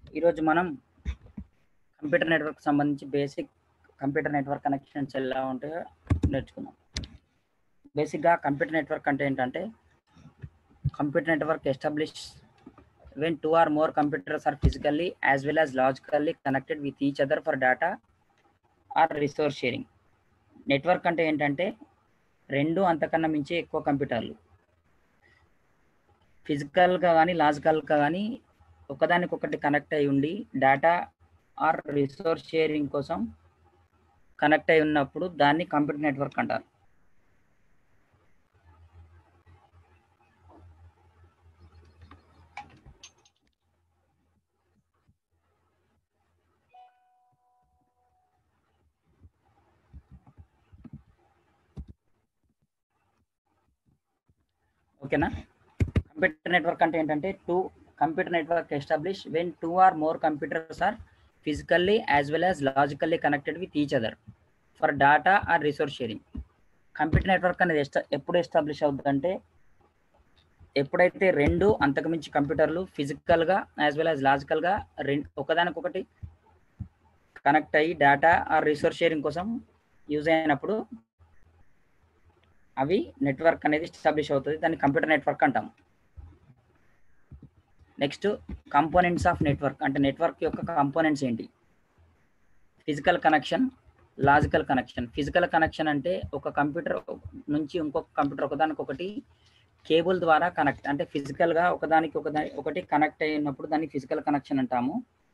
ఈరోజు మనం computer network సంబంధించి బేసిక్ కంప్యూటర్ నెట్వర్క్ కనెక్షన్స్ ఎలా ఉంటాయో నేర్చుకుందాం బేసిక్గా కంప్యూటర్ నెట్వర్క్ అంటే ఏంటంటే computer network establish when two or more computers are physically as well as logically connected with each other for data or resource sharing network అంటే ఏంటంటే రెండు అంతకన్నా మించి ఎక్కువ కంప్యూటర్లు ఫిజికల్గా కానీ లాజికల్గా కానీ ఒకదానికొకటి కనెక్ట్ అయి ఉండి డేటా ఆర్ రిసోర్స్ షేరింగ్ కోసం కనెక్ట్ అయి ఉన్నప్పుడు దాన్ని కంప్యూటర్ నెట్వర్క్ అంటారు ఓకేనా కంప్యూటర్ నెట్వర్క్ అంటే ఏంటంటే two computer network establish when two or more computers are physically as well as logically connected with each other for data or resource sharing computer network అనేది ఎస్టా ఎప్పుడు ఎస్టాబ్లిష్ అవుతుందంటే ఎప్పుడైతే రెండు అంతకుమించి కంప్యూటర్లు ఫిజికల్గా యాజ్ వెల్ యాజ్ లాజికల్గా రెండు ఒకదానికొకటి కనెక్ట్ అయ్యి డేటా ఆర్ రిసోర్స్ షేరింగ్ కోసం యూజ్ అయినప్పుడు అవి నెట్వర్క్ అనేది ఎస్టాబ్లిష్ అవుతుంది దాన్ని కంప్యూటర్ నెట్వర్క్ అంటాం నెక్స్ట్ కంపోనెంట్స్ ఆఫ్ నెట్వర్క్ అంటే నెట్వర్క్ యొక్క కంపోనెంట్స్ ఏంటి physical connection logical connection physical connection అంటే ఒక కంప్యూటర్ నుంచి ఇంకొక కంప్యూటర్ ఒకదానికొకటి కేబుల్ ద్వారా కనెక్ట్ అంటే ఫిజికల్గా ఒకదానికి ఒకదాని ఒకటి కనెక్ట్ అయినప్పుడు దాన్ని ఫిజికల్ కనెక్షన్ అంటాము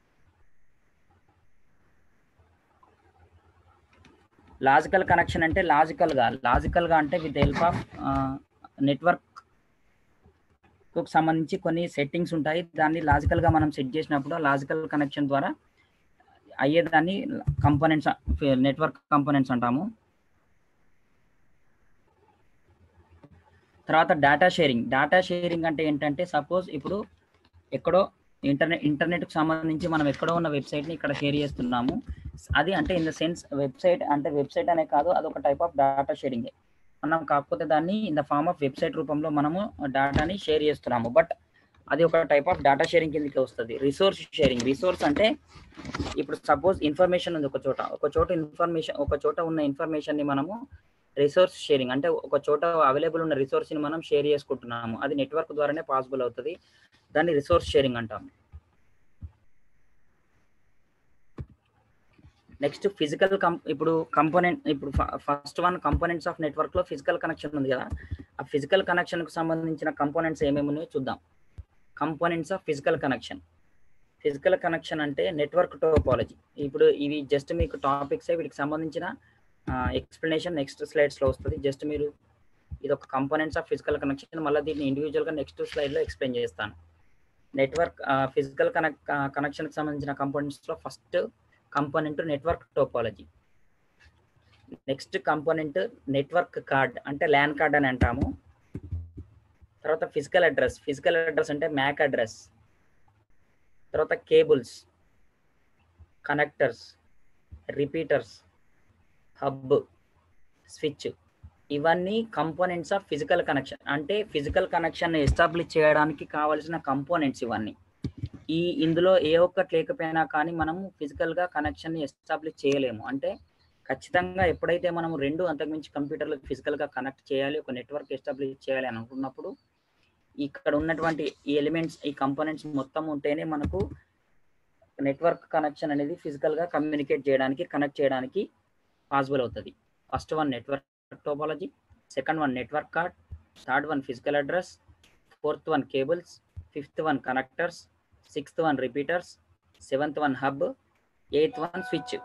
లాజికల్ కనెక్షన్ అంటే లాజికల్గా లాజికల్గా అంటే విత్ హెల్ప్ ఆఫ్ నెట్వర్క్ కు సంబంధించి కొన్ని సెట్టింగ్స్ ఉంటాయి దాన్ని లాజికల్గా మనం సెట్ చేసినప్పుడు లాజికల్ కనెక్షన్ ద్వారా అయ్యేదాన్ని కంపోనెంట్స్ నెట్వర్క్ కంపోనెంట్స్ అంటాము తర్వాత డేటా షేరింగ్ డేటా షేరింగ్ అంటే ఏంటంటే సపోజ్ ఇప్పుడు ఎక్కడో ఇంటర్నెట్ ఇంటర్నెట్కి సంబంధించి మనం ఎక్కడో ఉన్న వెబ్సైట్ని ఇక్కడ షేర్ చేస్తున్నాము అది అంటే ఇన్ ద సెన్స్ వెబ్సైట్ అంటే వెబ్సైట్ అనే కాదు అది ఒక టైప్ ఆఫ్ డేటా షేరింగ్ మనం కాకపోతే దాన్ని in the form of website రూపంలో మనము డేటాని షేర్ చేస్తున్నాము బట్ అది ఒక టైప్ ఆఫ్ డేటా షేరింగ్ కిందకి వస్తుంది రిసోర్స్ షేరింగ్ రిసోర్స్ అంటే ఇప్పుడు సపోజ్ ఇన్ఫర్మేషన్ ఉంది ఒక చోట ఒక చోట ఇన్ఫర్మేషన్ ఒక చోట ఉన్న ఇన్ఫర్మేషన్ని మనము రిసోర్స్ షేరింగ్ అంటే ఒక చోట అవైలబుల్ ఉన్న రిసోర్స్ని మనం షేర్ చేసుకుంటున్నాము అది నెట్వర్క్ ద్వారానే పాసిబుల్ అవుతుంది దాన్ని రిసోర్స్ షేరింగ్ అంటాం నెక్స్ట్ ఫిజికల్ కం ఇప్పుడు కంపోనెంట్ ఇప్పుడు ఫస్ట్ వన్ కంపోనెంట్స్ ఆఫ్ నెట్వర్క్లో ఫిజికల్ కనెక్షన్ ఉంది కదా ఆ ఫిజికల్ కనెక్షన్కు సంబంధించిన కంపోనెంట్స్ ఏమేమి ఉన్నాయో చూద్దాం components of physical connection physical connection అంటే నెట్వర్క్ టోపాలజీ ఇప్పుడు ఇవి జస్ట్ మీకు టాపిక్స్ వీటికి సంబంధించిన ఎక్స్ప్లెనేషన్ నెక్స్ట్ స్లైడ్స్లో వస్తుంది జస్ట్ మీరు ఇది ఒక కంపోనెంట్స్ ఆఫ్ ఫిజికల్ కనెక్షన్ మళ్ళీ దీన్ని ఇండివిజువల్గా నెక్స్ట్ స్లైడ్లో ఎక్స్ప్లెయిన్ చేస్తాను నెట్వర్క్ ఫిజికల్ కనెక్ కనెక్షన్కి సంబంధించిన కంపోనెంట్స్లో first component network topology next component network card అంటే ల్యాన్ కార్డ్ అని అంటాము తర్వాత ఫిజికల్ అడ్రస్ ఫిజికల్ అడ్రస్ అంటే మ్యాక్ అడ్రస్ తర్వాత cables connectors repeaters hub switch ఇవన్నీ కంపోనెంట్స్ ఆఫ్ ఫిజికల్ కనెక్షన్ అంటే ఫిజికల్ కనెక్షన్ ఎస్టాబ్లిష్ చేయడానికి కావాల్సిన కంపోనెంట్స్ ఇవన్నీ ఈ ఇందులో ఏ ఒక్కటి లేకపోయినా కానీ మనము ఫిజికల్గా కనెక్షన్ని ఎస్టాబ్లిష్ చేయలేము అంటే ఖచ్చితంగా ఎప్పుడైతే మనం రెండు అంతకుమించి కంప్యూటర్లకు ఫిజికల్గా కనెక్ట్ చేయాలి ఒక నెట్వర్క్ ఎస్టాబ్లిష్ చేయాలి అని అనుకున్నప్పుడు ఇక్కడ ఉన్నటువంటి ఈ ఎలిమెంట్స్ ఈ కంపోనెంట్స్ మొత్తం ఉంటేనే మనకు నెట్వర్క్ కనెక్షన్ అనేది ఫిజికల్గా కమ్యూనికేట్ చేయడానికి కనెక్ట్ చేయడానికి పాసిబుల్ అవుతుంది first one network topology second one network card third one physical address fourth one cables fifth one connectors sixth one repeaters seventh one hub eighth one switch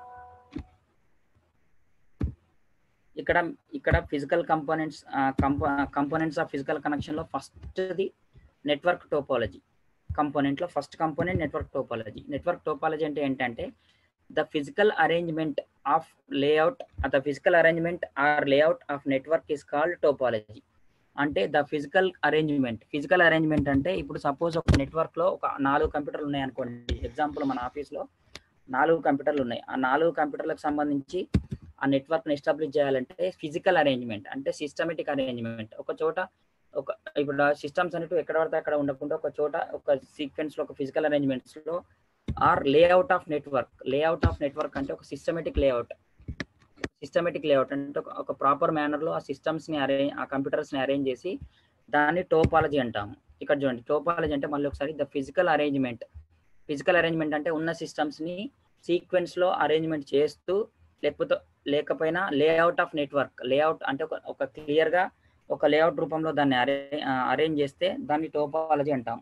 ఇక్కడ ఇక్కడ physical components components of physical కనెక్షన్లో ఫస్ట్ది network topology కంపోనెంట్లో first component network topology network topology అంటే ఏంటంటే the physical arrangement of layout the physical arrangement or layout of network is called topology అంటే the physical arrangement physical arrangement అంటే ఇప్పుడు suppose ఒక నెట్వర్క్లో ఒక నాలుగు కంప్యూటర్లు ఉన్నాయి అనుకోండి ఎగ్జాంపుల్ మన ఆఫీస్లో నాలుగు కంప్యూటర్లు ఉన్నాయి ఆ నాలుగు కంప్యూటర్లకు సంబంధించి ఆ నెట్వర్క్ని ఎస్టాబ్లిష్ చేయాలంటే ఫిజికల్ అరేంజ్మెంట్ అంటే సిస్టమేటిక్ అరేంజ్మెంట్ ఒక చోట ఒక ఇప్పుడు సిస్టమ్స్ అనేవి ఎక్కడ పడితే అక్కడ ఉండకుండా ఒక చోట ఒక సీక్వెన్స్ లో ఒక ఫిజికల్ అరేంజ్మెంట్స్ లో or layout of network layout of network అంటే ఒక సిస్టమేటిక్ లేఅవుట్ సిస్టమేటిక్ లేఅవుట్ అంటే ఒక ఒక ప్రాపర్ మేనర్లో ఆ సిస్టమ్స్ని అరేంజ్ ఆ కంప్యూటర్స్ని అరేంజ్ చేసి దాన్ని టోపాలజీ అంటాము ఇక్కడ చూడండి టోపాలజీ అంటే మళ్ళీ ఒకసారి the physical arrangement physical arrangement అంటే ఉన్న సిస్టమ్స్ని సీక్వెన్స్లో అరేంజ్మెంట్ చేస్తూ లేకపోతే లేకపోయినా లేఅవుట్ ఆఫ్ నెట్వర్క్ లేఅవుట్ అంటే ఒక ఒక క్లియర్గా ఒక లేఅవుట్ రూపంలో దాన్ని అరే అరేంజ్ చేస్తే దాన్ని టోపాలజీ అంటాం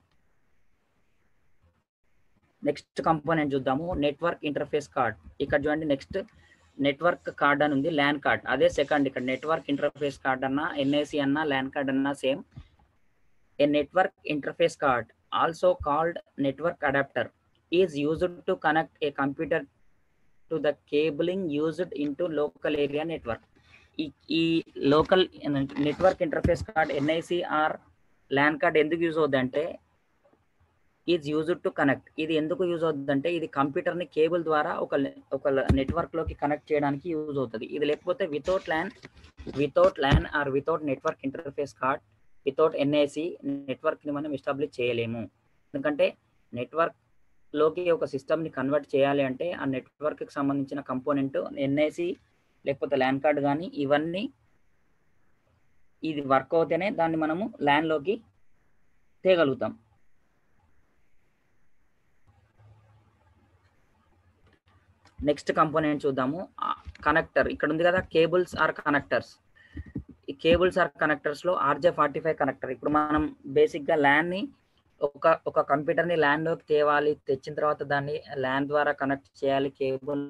నెక్స్ట్ కంపోనెంట్ చూద్దాము నెట్వర్క్ ఇంటర్ఫేస్ కార్డ్ ఇక్కడ చూడండి నెక్స్ట్ నెట్వర్క్ కార్డ్ అని ఉంది ల్యాన్ కార్డ్ అదే సెకండ్ ఇక్కడ నెట్వర్క్ ఇంటర్ఫేస్ కార్డ్ అన్నా ఎన్ఐసి అన్నా ల్యాన్ కార్డ్ అన్నా same a network interface card also called network adapter is used to connect a computer to the cabling used in to local area network ఈ ఈ local network interface card NIC or LAN card ఎందుకు use అవుద్దంటే is used to connect ఇది ఎందుకు use అవుతుందంటే ఇది కంప్యూటర్ని cable ద్వారా ఒక ఒక నెట్వర్క్లోకి కనెక్ట్ చేయడానికి యూజ్ అవుతుంది ఇది లేకపోతే without LAN without LAN or without network interface card without NIC నెట్వర్క్ని మనం ఎస్టాబ్లిష్ చేయలేము ఎందుకంటే నెట్వర్క్ లోకి ఒక సిస్టమ్ని కన్వర్ట్ చేయాలి అంటే ఆ నెట్వర్క్కి సంబంధించిన కంపోనెంట్ ఎన్ఐసి లేకపోతే ల్యాన్ కార్డ్ కానీ ఇవన్నీ ఇది వర్క్ అవుతేనే దాన్ని మనము ల్యాన్లోకి తేగలుగుతాం నెక్స్ట్ కంపోనెంట్ చూద్దాము కనెక్టర్ ఇక్కడ ఉంది కదా కేబుల్స్ ఆర్ కనెక్టర్స్ ఈ కేబుల్స్ ఆర్ కనెక్టర్స్లో ఆర్జే ఫార్టీ ఫైవ్ కనెక్టర్ ఇప్పుడు మనం బేసిక్గా ల్యాన్ని ఒక ఒక కంప్యూటర్ని ల్యాన్లోకి తేవాలి తెచ్చిన తర్వాత దాన్ని ల్యాన్ ద్వారా కనెక్ట్ చేయాలి కేబుల్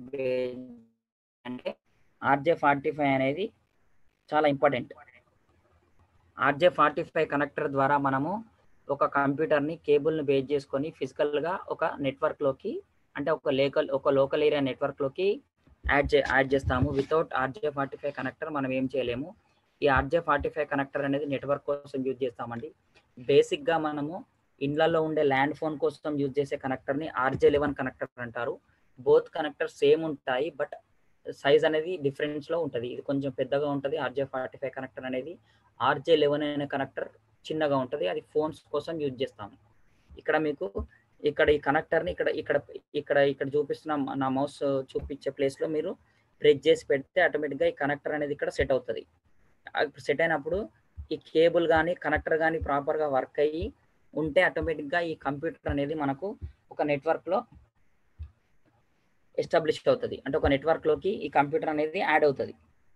అంటే ఆర్జే ఫార్టీ ఫైవ్ అనేది చాలా important RJ forty five connector ద్వారా మనము ఒక కంప్యూటర్ని కేబుల్ని బేస్ చేసుకొని ఫిజికల్గా ఒక నెట్వర్క్లోకి అంటే ఒక లోకల్ ఒక లోకల్ ఏరియా నెట్వర్క్లోకి యాడ్ చే యాడ్ చేస్తాము without RJ forty five connector మనం ఏం చేయలేము ఈ ఆర్జే ఫార్టీ ఫైవ్ కనెక్టర్ అనేది నెట్వర్క్ కోసం యూజ్ చేస్తామండి బేసిక్గా మనము ఇండ్లలో ఉండే ల్యాండ్ ఫోన్ కోసం యూజ్ చేసే కనెక్టర్ని ఆర్జే లెవెన్ కనెక్టర్ అంటారు బోత్ కనెక్టర్ సేమ్ ఉంటాయి బట్ సైజ్ అనేది డిఫరెన్స్లో ఉంటుంది ఇది కొంచెం పెద్దగా ఉంటుంది ఆర్జే ఫార్టీ ఫైవ్ కనెక్టర్ అనేది ఆర్జే లెవెన్ అనే కనెక్టర్ చిన్నగా ఉంటుంది అది ఫోన్స్ కోసం యూజ్ చేస్తాము ఇక్కడ మీకు ఇక్కడ ఈ కనెక్టర్ని ఇక్కడ ఇక్కడ ఇక్కడ ఇక్కడ చూపిస్తున్న నా మౌస్ చూపించే ప్లేస్లో మీరు ప్రెస్ చేసి పెడితే ఆటోమేటిక్గా ఈ కనెక్టర్ అనేది ఇక్కడ సెట్ అవుతుంది సెట్ అయినప్పుడు ఈ కేబుల్ కానీ కనెక్టర్ కానీ ప్రాపర్గా వర్క్ అయ్యి ఉంటే ఆటోమేటిక్గా ఈ కంప్యూటర్ అనేది మనకు ఒక నెట్వర్క్లో ఎస్టాబ్లిష్ అవుతుంది అంటే ఒక నెట్వర్క్లోకి ఈ కంప్యూటర్ అనేది యాడ్ అవుతుంది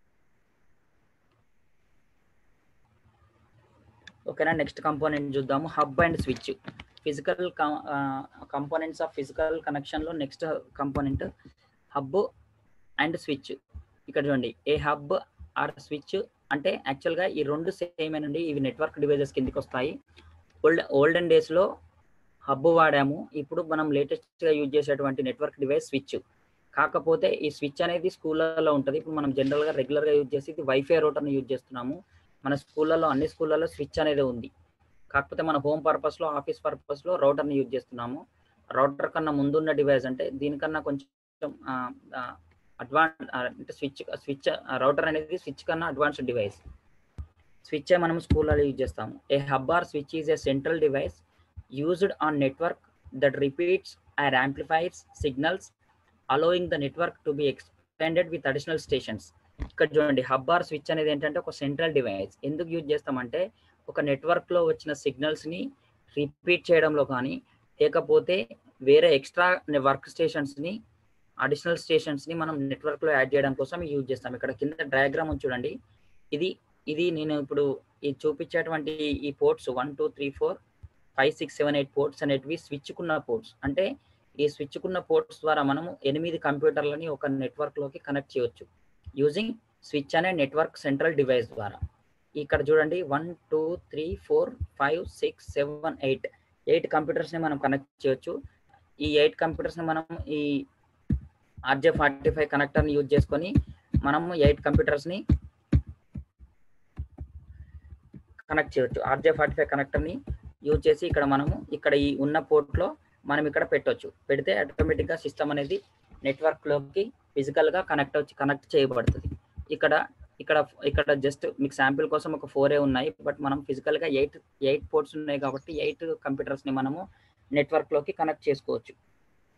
ఓకేనా నెక్స్ట్ కంపోనెంట్ చూద్దాము hub and switch physical components of physical కనెక్షన్లో next component hub and switch ఇక్కడ చూడండి ఏ హబ్ ఆర్ స్విచ్ అంటే యాక్చువల్గా ఈ రెండు సేమ్ అండి ఇవి నెట్వర్క్ డివైజెస్ కిందకి వస్తాయి ఓల్డ్ ఓల్డెన్ డేస్లో హబ్ వాడాము ఇప్పుడు మనం లేటెస్ట్గా యూజ్ చేసేటువంటి నెట్వర్క్ డివైస్ స్విచ్ కాకపోతే ఈ స్విచ్ అనేది స్కూళ్ళలో ఉంటుంది ఇప్పుడు మనం జనరల్గా రెగ్యులర్గా యూజ్ చేసి ఇది వైఫై రూటర్ని యూజ్ చేస్తున్నాము మన స్కూళ్ళలో అన్ని స్కూళ్ళలో స్విచ్ అనేది ఉంది కాకపోతే మన హోమ్ పర్పస్లో ఆఫీస్ పర్పస్లో రౌటర్ని యూజ్ చేస్తున్నాము రౌటర్ కన్నా ముందున్న డివైస్ అంటే దీనికన్నా కొంచెం అడ్వాన్స్ అంటే స్విచ్ స్విచ్ రౌటర్ అనేది స్విచ్ కన్నా అడ్వాన్స్డ్ డివైస్ స్విచ్ మనం స్కూల్లో యూజ్ చేస్తాము a hub or switch is a central device used on network that repeats or amplifiers signals allowing the network to be extended with additional stations ఇక్కడ చూడండి hub or switch అనేది ఏంటంటే ఒక central device ఎందుకు use చేస్తామంటే ఒక నెట్వర్క్లో వచ్చిన సిగ్నల్స్ని రిపీట్ చేయడంలో కానీ లేకపోతే వేరే ఎక్స్ట్రా వర్క్ స్టేషన్స్ని అడిషనల్ స్టేషన్స్ని మనం నెట్వర్క్లో యాడ్ చేయడం కోసం యూజ్ చేస్తాం ఇక్కడ కింద డయాగ్రామ్ చూడండి ఇది ఇది నేను ఇప్పుడు ఈ చూపించేటువంటి ఈ ports one two three four five six seven eight ports అనేటివి స్విచ్కున్న పోర్ట్స్ అంటే ఈ స్విచ్కున్న పోర్ట్స్ ద్వారా మనము ఎనిమిది కంప్యూటర్లని ఒక నెట్వర్క్లోకి కనెక్ట్ చేయొచ్చు యూజింగ్ స్విచ్ అనే నెట్వర్క్ సెంట్రల్ డివైస్ ద్వారా ఇక్కడ చూడండి one two three four five six seven eight eight కంప్యూటర్స్ని మనం కనెక్ట్ చేయొచ్చు ఈ ఎయిట్ కంప్యూటర్స్ని మనం ఈ ఆర్జే ఫార్టీ ఫైవ్ కనెక్టర్ని యూజ్ చేసుకొని మనము ఎయిట్ కంప్యూటర్స్ని కనెక్ట్ చేయొచ్చు ఆర్జే ఫార్టీ ఫైవ్ కనెక్టర్ని యూజ్ చేసి ఇక్కడ మనము ఇక్కడ ఈ ఉన్న పోర్ట్లో మనం ఇక్కడ పెట్టొచ్చు పెడితే ఆటోమేటిక్గా సిస్టమ్ అనేది నెట్వర్క్లోకి ఫిజికల్గా కనెక్ట్ వచ్చి కనెక్ట్ చేయబడుతుంది ఇక్కడ ఇక్కడ ఇక్కడ జస్ట్ మీకు శాంపిల్ కోసం ఒక ఫోరే ఉన్నాయి బట్ మనం ఫిజికల్గా ఎయిట్ ఎయిట్ పోర్ట్స్ ఉన్నాయి కాబట్టి ఎయిట్ కంప్యూటర్స్ని మనము నెట్వర్క్లోకి కనెక్ట్ చేసుకోవచ్చు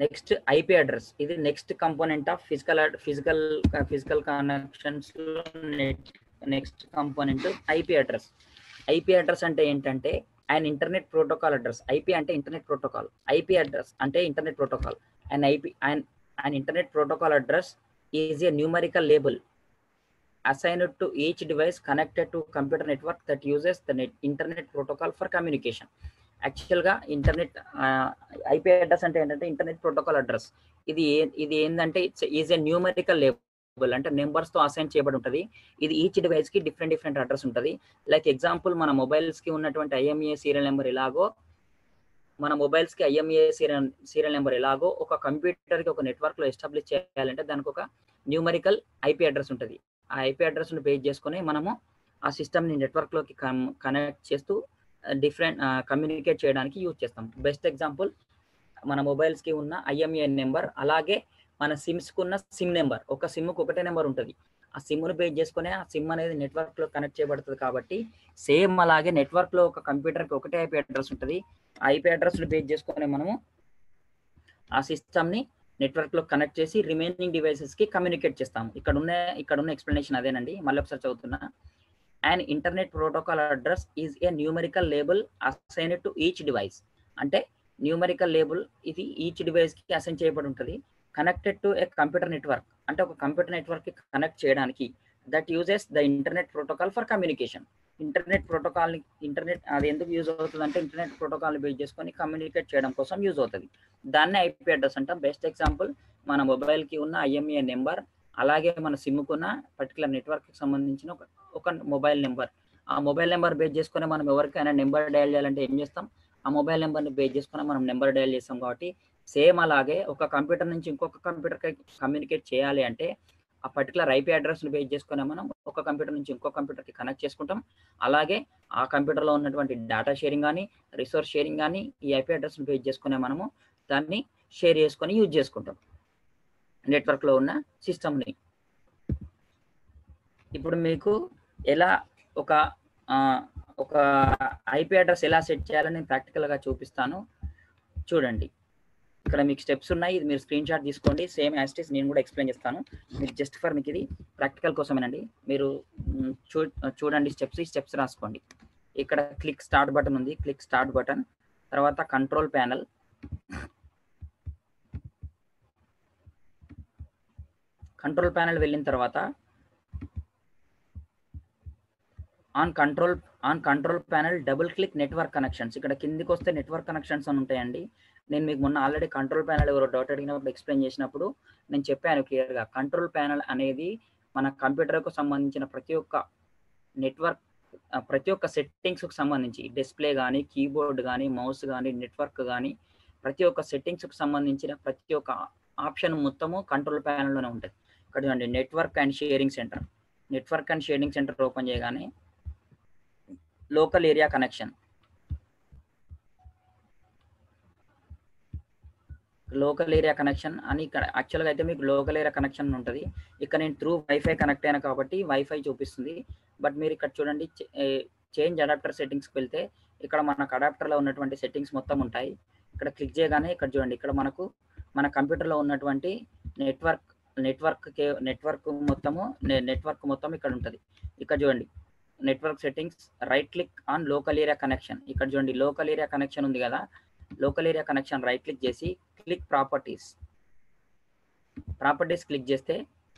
నెక్స్ట్ ఐపీ అడ్రస్ ఇది next component of physical physical physical connections next component IP address IP address అంటే ఏంటంటే and internet protocol address IP అంటే ఇంటర్నెట్ ప్రోటోకాల్ ఐపీ అడ్రస్ అంటే internet protocol and IP and and internet protocol address is a numerical label assigned to each device connected to computer network that uses the net, internet protocol for communication యాక్చువల్గా internet IP address అంటే ఏంటంటే internet protocol address ఇది ఏ ఇది ఏంటంటే it's is a numerical label అంటే నెంబర్స్తో assign చేయబడి ఉంటుంది ఇది ఈచ్ డివైస్కి డిఫరెంట్ డిఫరెంట్ అడ్రస్ ఉంటుంది లైక్ ఎగ్జాంపుల్ మన మొబైల్స్కి ఉన్నటువంటి ఐఎంఏ సీరియల్ నెంబర్ ఎలాగో మన మొబైల్స్కి ఐఎంఏ సీరియల్ సీరియల్ నెంబర్ ఎలాగో ఒక కంప్యూటర్కి ఒక నెట్వర్క్లో ఎస్టాబ్లిష్ చేయాలంటే దానికి ఒక న్యూమరికల్ ఐపీ అడ్రస్ ఉంటుంది ఆ ఐపీ అడ్రస్ను బేస్ చేసుకొని మనము ఆ సిస్టమ్ని నెట్వర్క్లోకి కనెక్ట్ చేస్తూ డిఫరెంట్ కమ్యూనికేట్ చేయడానికి యూజ్ చేస్తాం బెస్ట్ ఎగ్జాంపుల్ మన మొబైల్స్కి ఉన్న ఐఎంఏ నెంబర్ అలాగే మన సిమ్స్కి ఉన్న సిమ్ నెంబర్ ఒక సిమ్కి ఒకటే నెంబర్ ఉంటుంది ఆ సిమ్ను బేస్ చేసుకునే ఆ సిమ్ అనేది నెట్వర్క్లో కనెక్ట్ చేయబడుతుంది కాబట్టి సేమ్ అలాగే నెట్వర్క్లో ఒక కంప్యూటర్కి ఒకటే ఐపీ అడ్రస్ ఉంటుంది ఆ ఐపీ అడ్రస్ను బేస్ చేసుకొని మనము ఆ సిస్టమ్ని నెట్వర్క్ లో కనెక్ట్ చేసి రిమైనింగ్ డివైసెస్ కి కమ్యూనికేట్ చేస్తాము ఇక్కడ ఉన్న ఇక్కడ ఉన్న ఎక్స్ప్లెనేషన్ అదేనండి మళ్ళీ ఒకసారి చదువుతున్నా and internet protocol address is a numerical label assign to each device అంటే న్యూమరికల్ లేబుల్ ఇది ఈచ్ డివైస్ కి అసైన్ చేయబడి ఉంటుంది connected to a computer network అంటే ఒక కంప్యూటర్ నెట్వర్క్ కి కనెక్ట్ చేయడానికి that uses the internet protocol for communication internet protocol internet అది ఎందుకు యూజ్ అవుతుంది అంటే ఇంటర్నెట్ ప్రోటోకాల్ బేస్ చేసుకొని కమ్యూనికేట్ చేయడం కోసం యూజ్ అవుతుంది దాన్ని ఐపీ అడ్రస్ అంటాం బెస్ట్ ఎగ్జాంపుల్ మన మొబైల్ కి ఉన్న ఐఎంఏ నెంబర్ అలాగే మన సిమ్కు ఉన్న పర్టికులర్ నెట్వర్క్ కి సంబంధించిన ఒక ఒక మొబైల్ నెంబర్ ఆ మొబైల్ నెంబర్ బేస్ చేసుకొని మనం ఎవరికైనా నెంబర్ డయల్ చేయాలంటే ఏం చేస్తాం ఆ మొబైల్ నెంబర్ని బేస్ చేసుకొని మనం నెంబర్ డయల్ చేస్తాం కాబట్టి సేమ్ అలాగే ఒక కంప్యూటర్ నుంచి ఇంకొక కంప్యూటర్కి కమ్యూనికేట్ చేయాలి అంటే ఆ పర్టికులర్ ఐపీ అడ్రస్ని బేస్ చేసుకుని మనం ఒక కంప్యూటర్ నుంచి ఇంకో కంప్యూటర్కి కనెక్ట్ చేసుకుంటాం అలాగే ఆ కంప్యూటర్లో ఉన్నటువంటి డేటా షేరింగ్ కానీ రిసోర్స్ షేరింగ్ కానీ ఈ ఐపీ అడ్రస్ని బేస్ చేసుకునే మనము దాన్ని షేర్ చేసుకొని యూజ్ చేసుకుంటాం నెట్వర్క్లో ఉన్న సిస్టమ్ని ఇప్పుడు మీకు ఎలా ఒక ఒక ఐపీ అడ్రస్ ఎలా సెట్ చేయాలని నేను ప్రాక్టికల్గా చూపిస్తాను చూడండి ఇక్కడ మీకు స్టెప్స్ ఉన్నాయి ఇది మీరు స్క్రీన్ షాట్ తీసుకోండి సేమ్ యాస్టిస్ నేను కూడా ఎక్స్ప్లెయిన్ చేస్తాను మీరు జస్ట్ ఫర్ మీకు ఇది ప్రాక్టికల్ కోసమేనండి మీరు చూ చూడండి స్టెప్స్ ఈ స్టెప్స్ రాసుకోండి ఇక్కడ క్లిక్ స్టార్ట్ బటన్ ఉంది క్లిక్ స్టార్ట్ బటన్ తర్వాత కంట్రోల్ ప్యానల్ కంట్రోల్ ప్యానల్ వెళ్ళిన తర్వాత on control on control panel double click network connections ఇక్కడ కిందికి వస్తే నెట్వర్క్ కనెక్షన్స్ అని ఉంటాయండి నేను మీకు మొన్న ఆల్రెడీ కంట్రోల్ ప్యానల్ ఎవరో డౌట్ అడిగినప్పుడు ఎక్స్ప్లెయిన్ చేసినప్పుడు నేను చెప్పాను క్లియర్గా కంట్రోల్ ప్యానల్ అనేది మన కంప్యూటర్కు సంబంధించిన ప్రతి ఒక్క నెట్వర్క్ ప్రతి ఒక్క సెట్టింగ్స్కి సంబంధించి డిస్ప్లే కానీ కీబోర్డ్ కానీ మౌస్ కానీ నెట్వర్క్ కానీ ప్రతి ఒక్క సెట్టింగ్స్కి సంబంధించిన ప్రతి ఒక్క ఆప్షన్ మొత్తము కంట్రోల్ ప్యానల్లోనే ఉంటుంది ఇక్కడ చూడండి network and sharing centre network and sharing centre open చేయగానే local area connection local area connection అని ఇక్కడ యాక్చువల్గా అయితే మీకు లోకల్ ఏరియా కనెక్షన్ ఉంటుంది ఇక్కడ నేను త్రూ వైఫై కనెక్ట్ అయినా కాబట్టి వైఫై చూపిస్తుంది బట్ మీరు ఇక్కడ చూడండి చేంజ్ అడాప్టర్ సెట్టింగ్స్కి వెళ్తే ఇక్కడ మనకు అడాప్టర్లో ఉన్నటువంటి సెట్టింగ్స్ మొత్తం ఉంటాయి ఇక్కడ క్లిక్ చేయగానే ఇక్కడ చూడండి ఇక్కడ మనకు మన కంప్యూటర్లో ఉన్నటువంటి నెట్వర్క్ నెట్వర్క్ నెట్వర్క్ మొత్తము నెట్వర్క్ మొత్తం ఇక్కడ ఉంటుంది ఇక్కడ చూడండి network settings right click on local area connection ఇక్కడ చూడండి లోకల్ ఏరియా కనెక్షన్ ఉంది కదా local area connection right click చేసి క్లిక్ ప్రాపర్టీస్ ప్రాపర్టీస్ క్లిక్ చేస్తే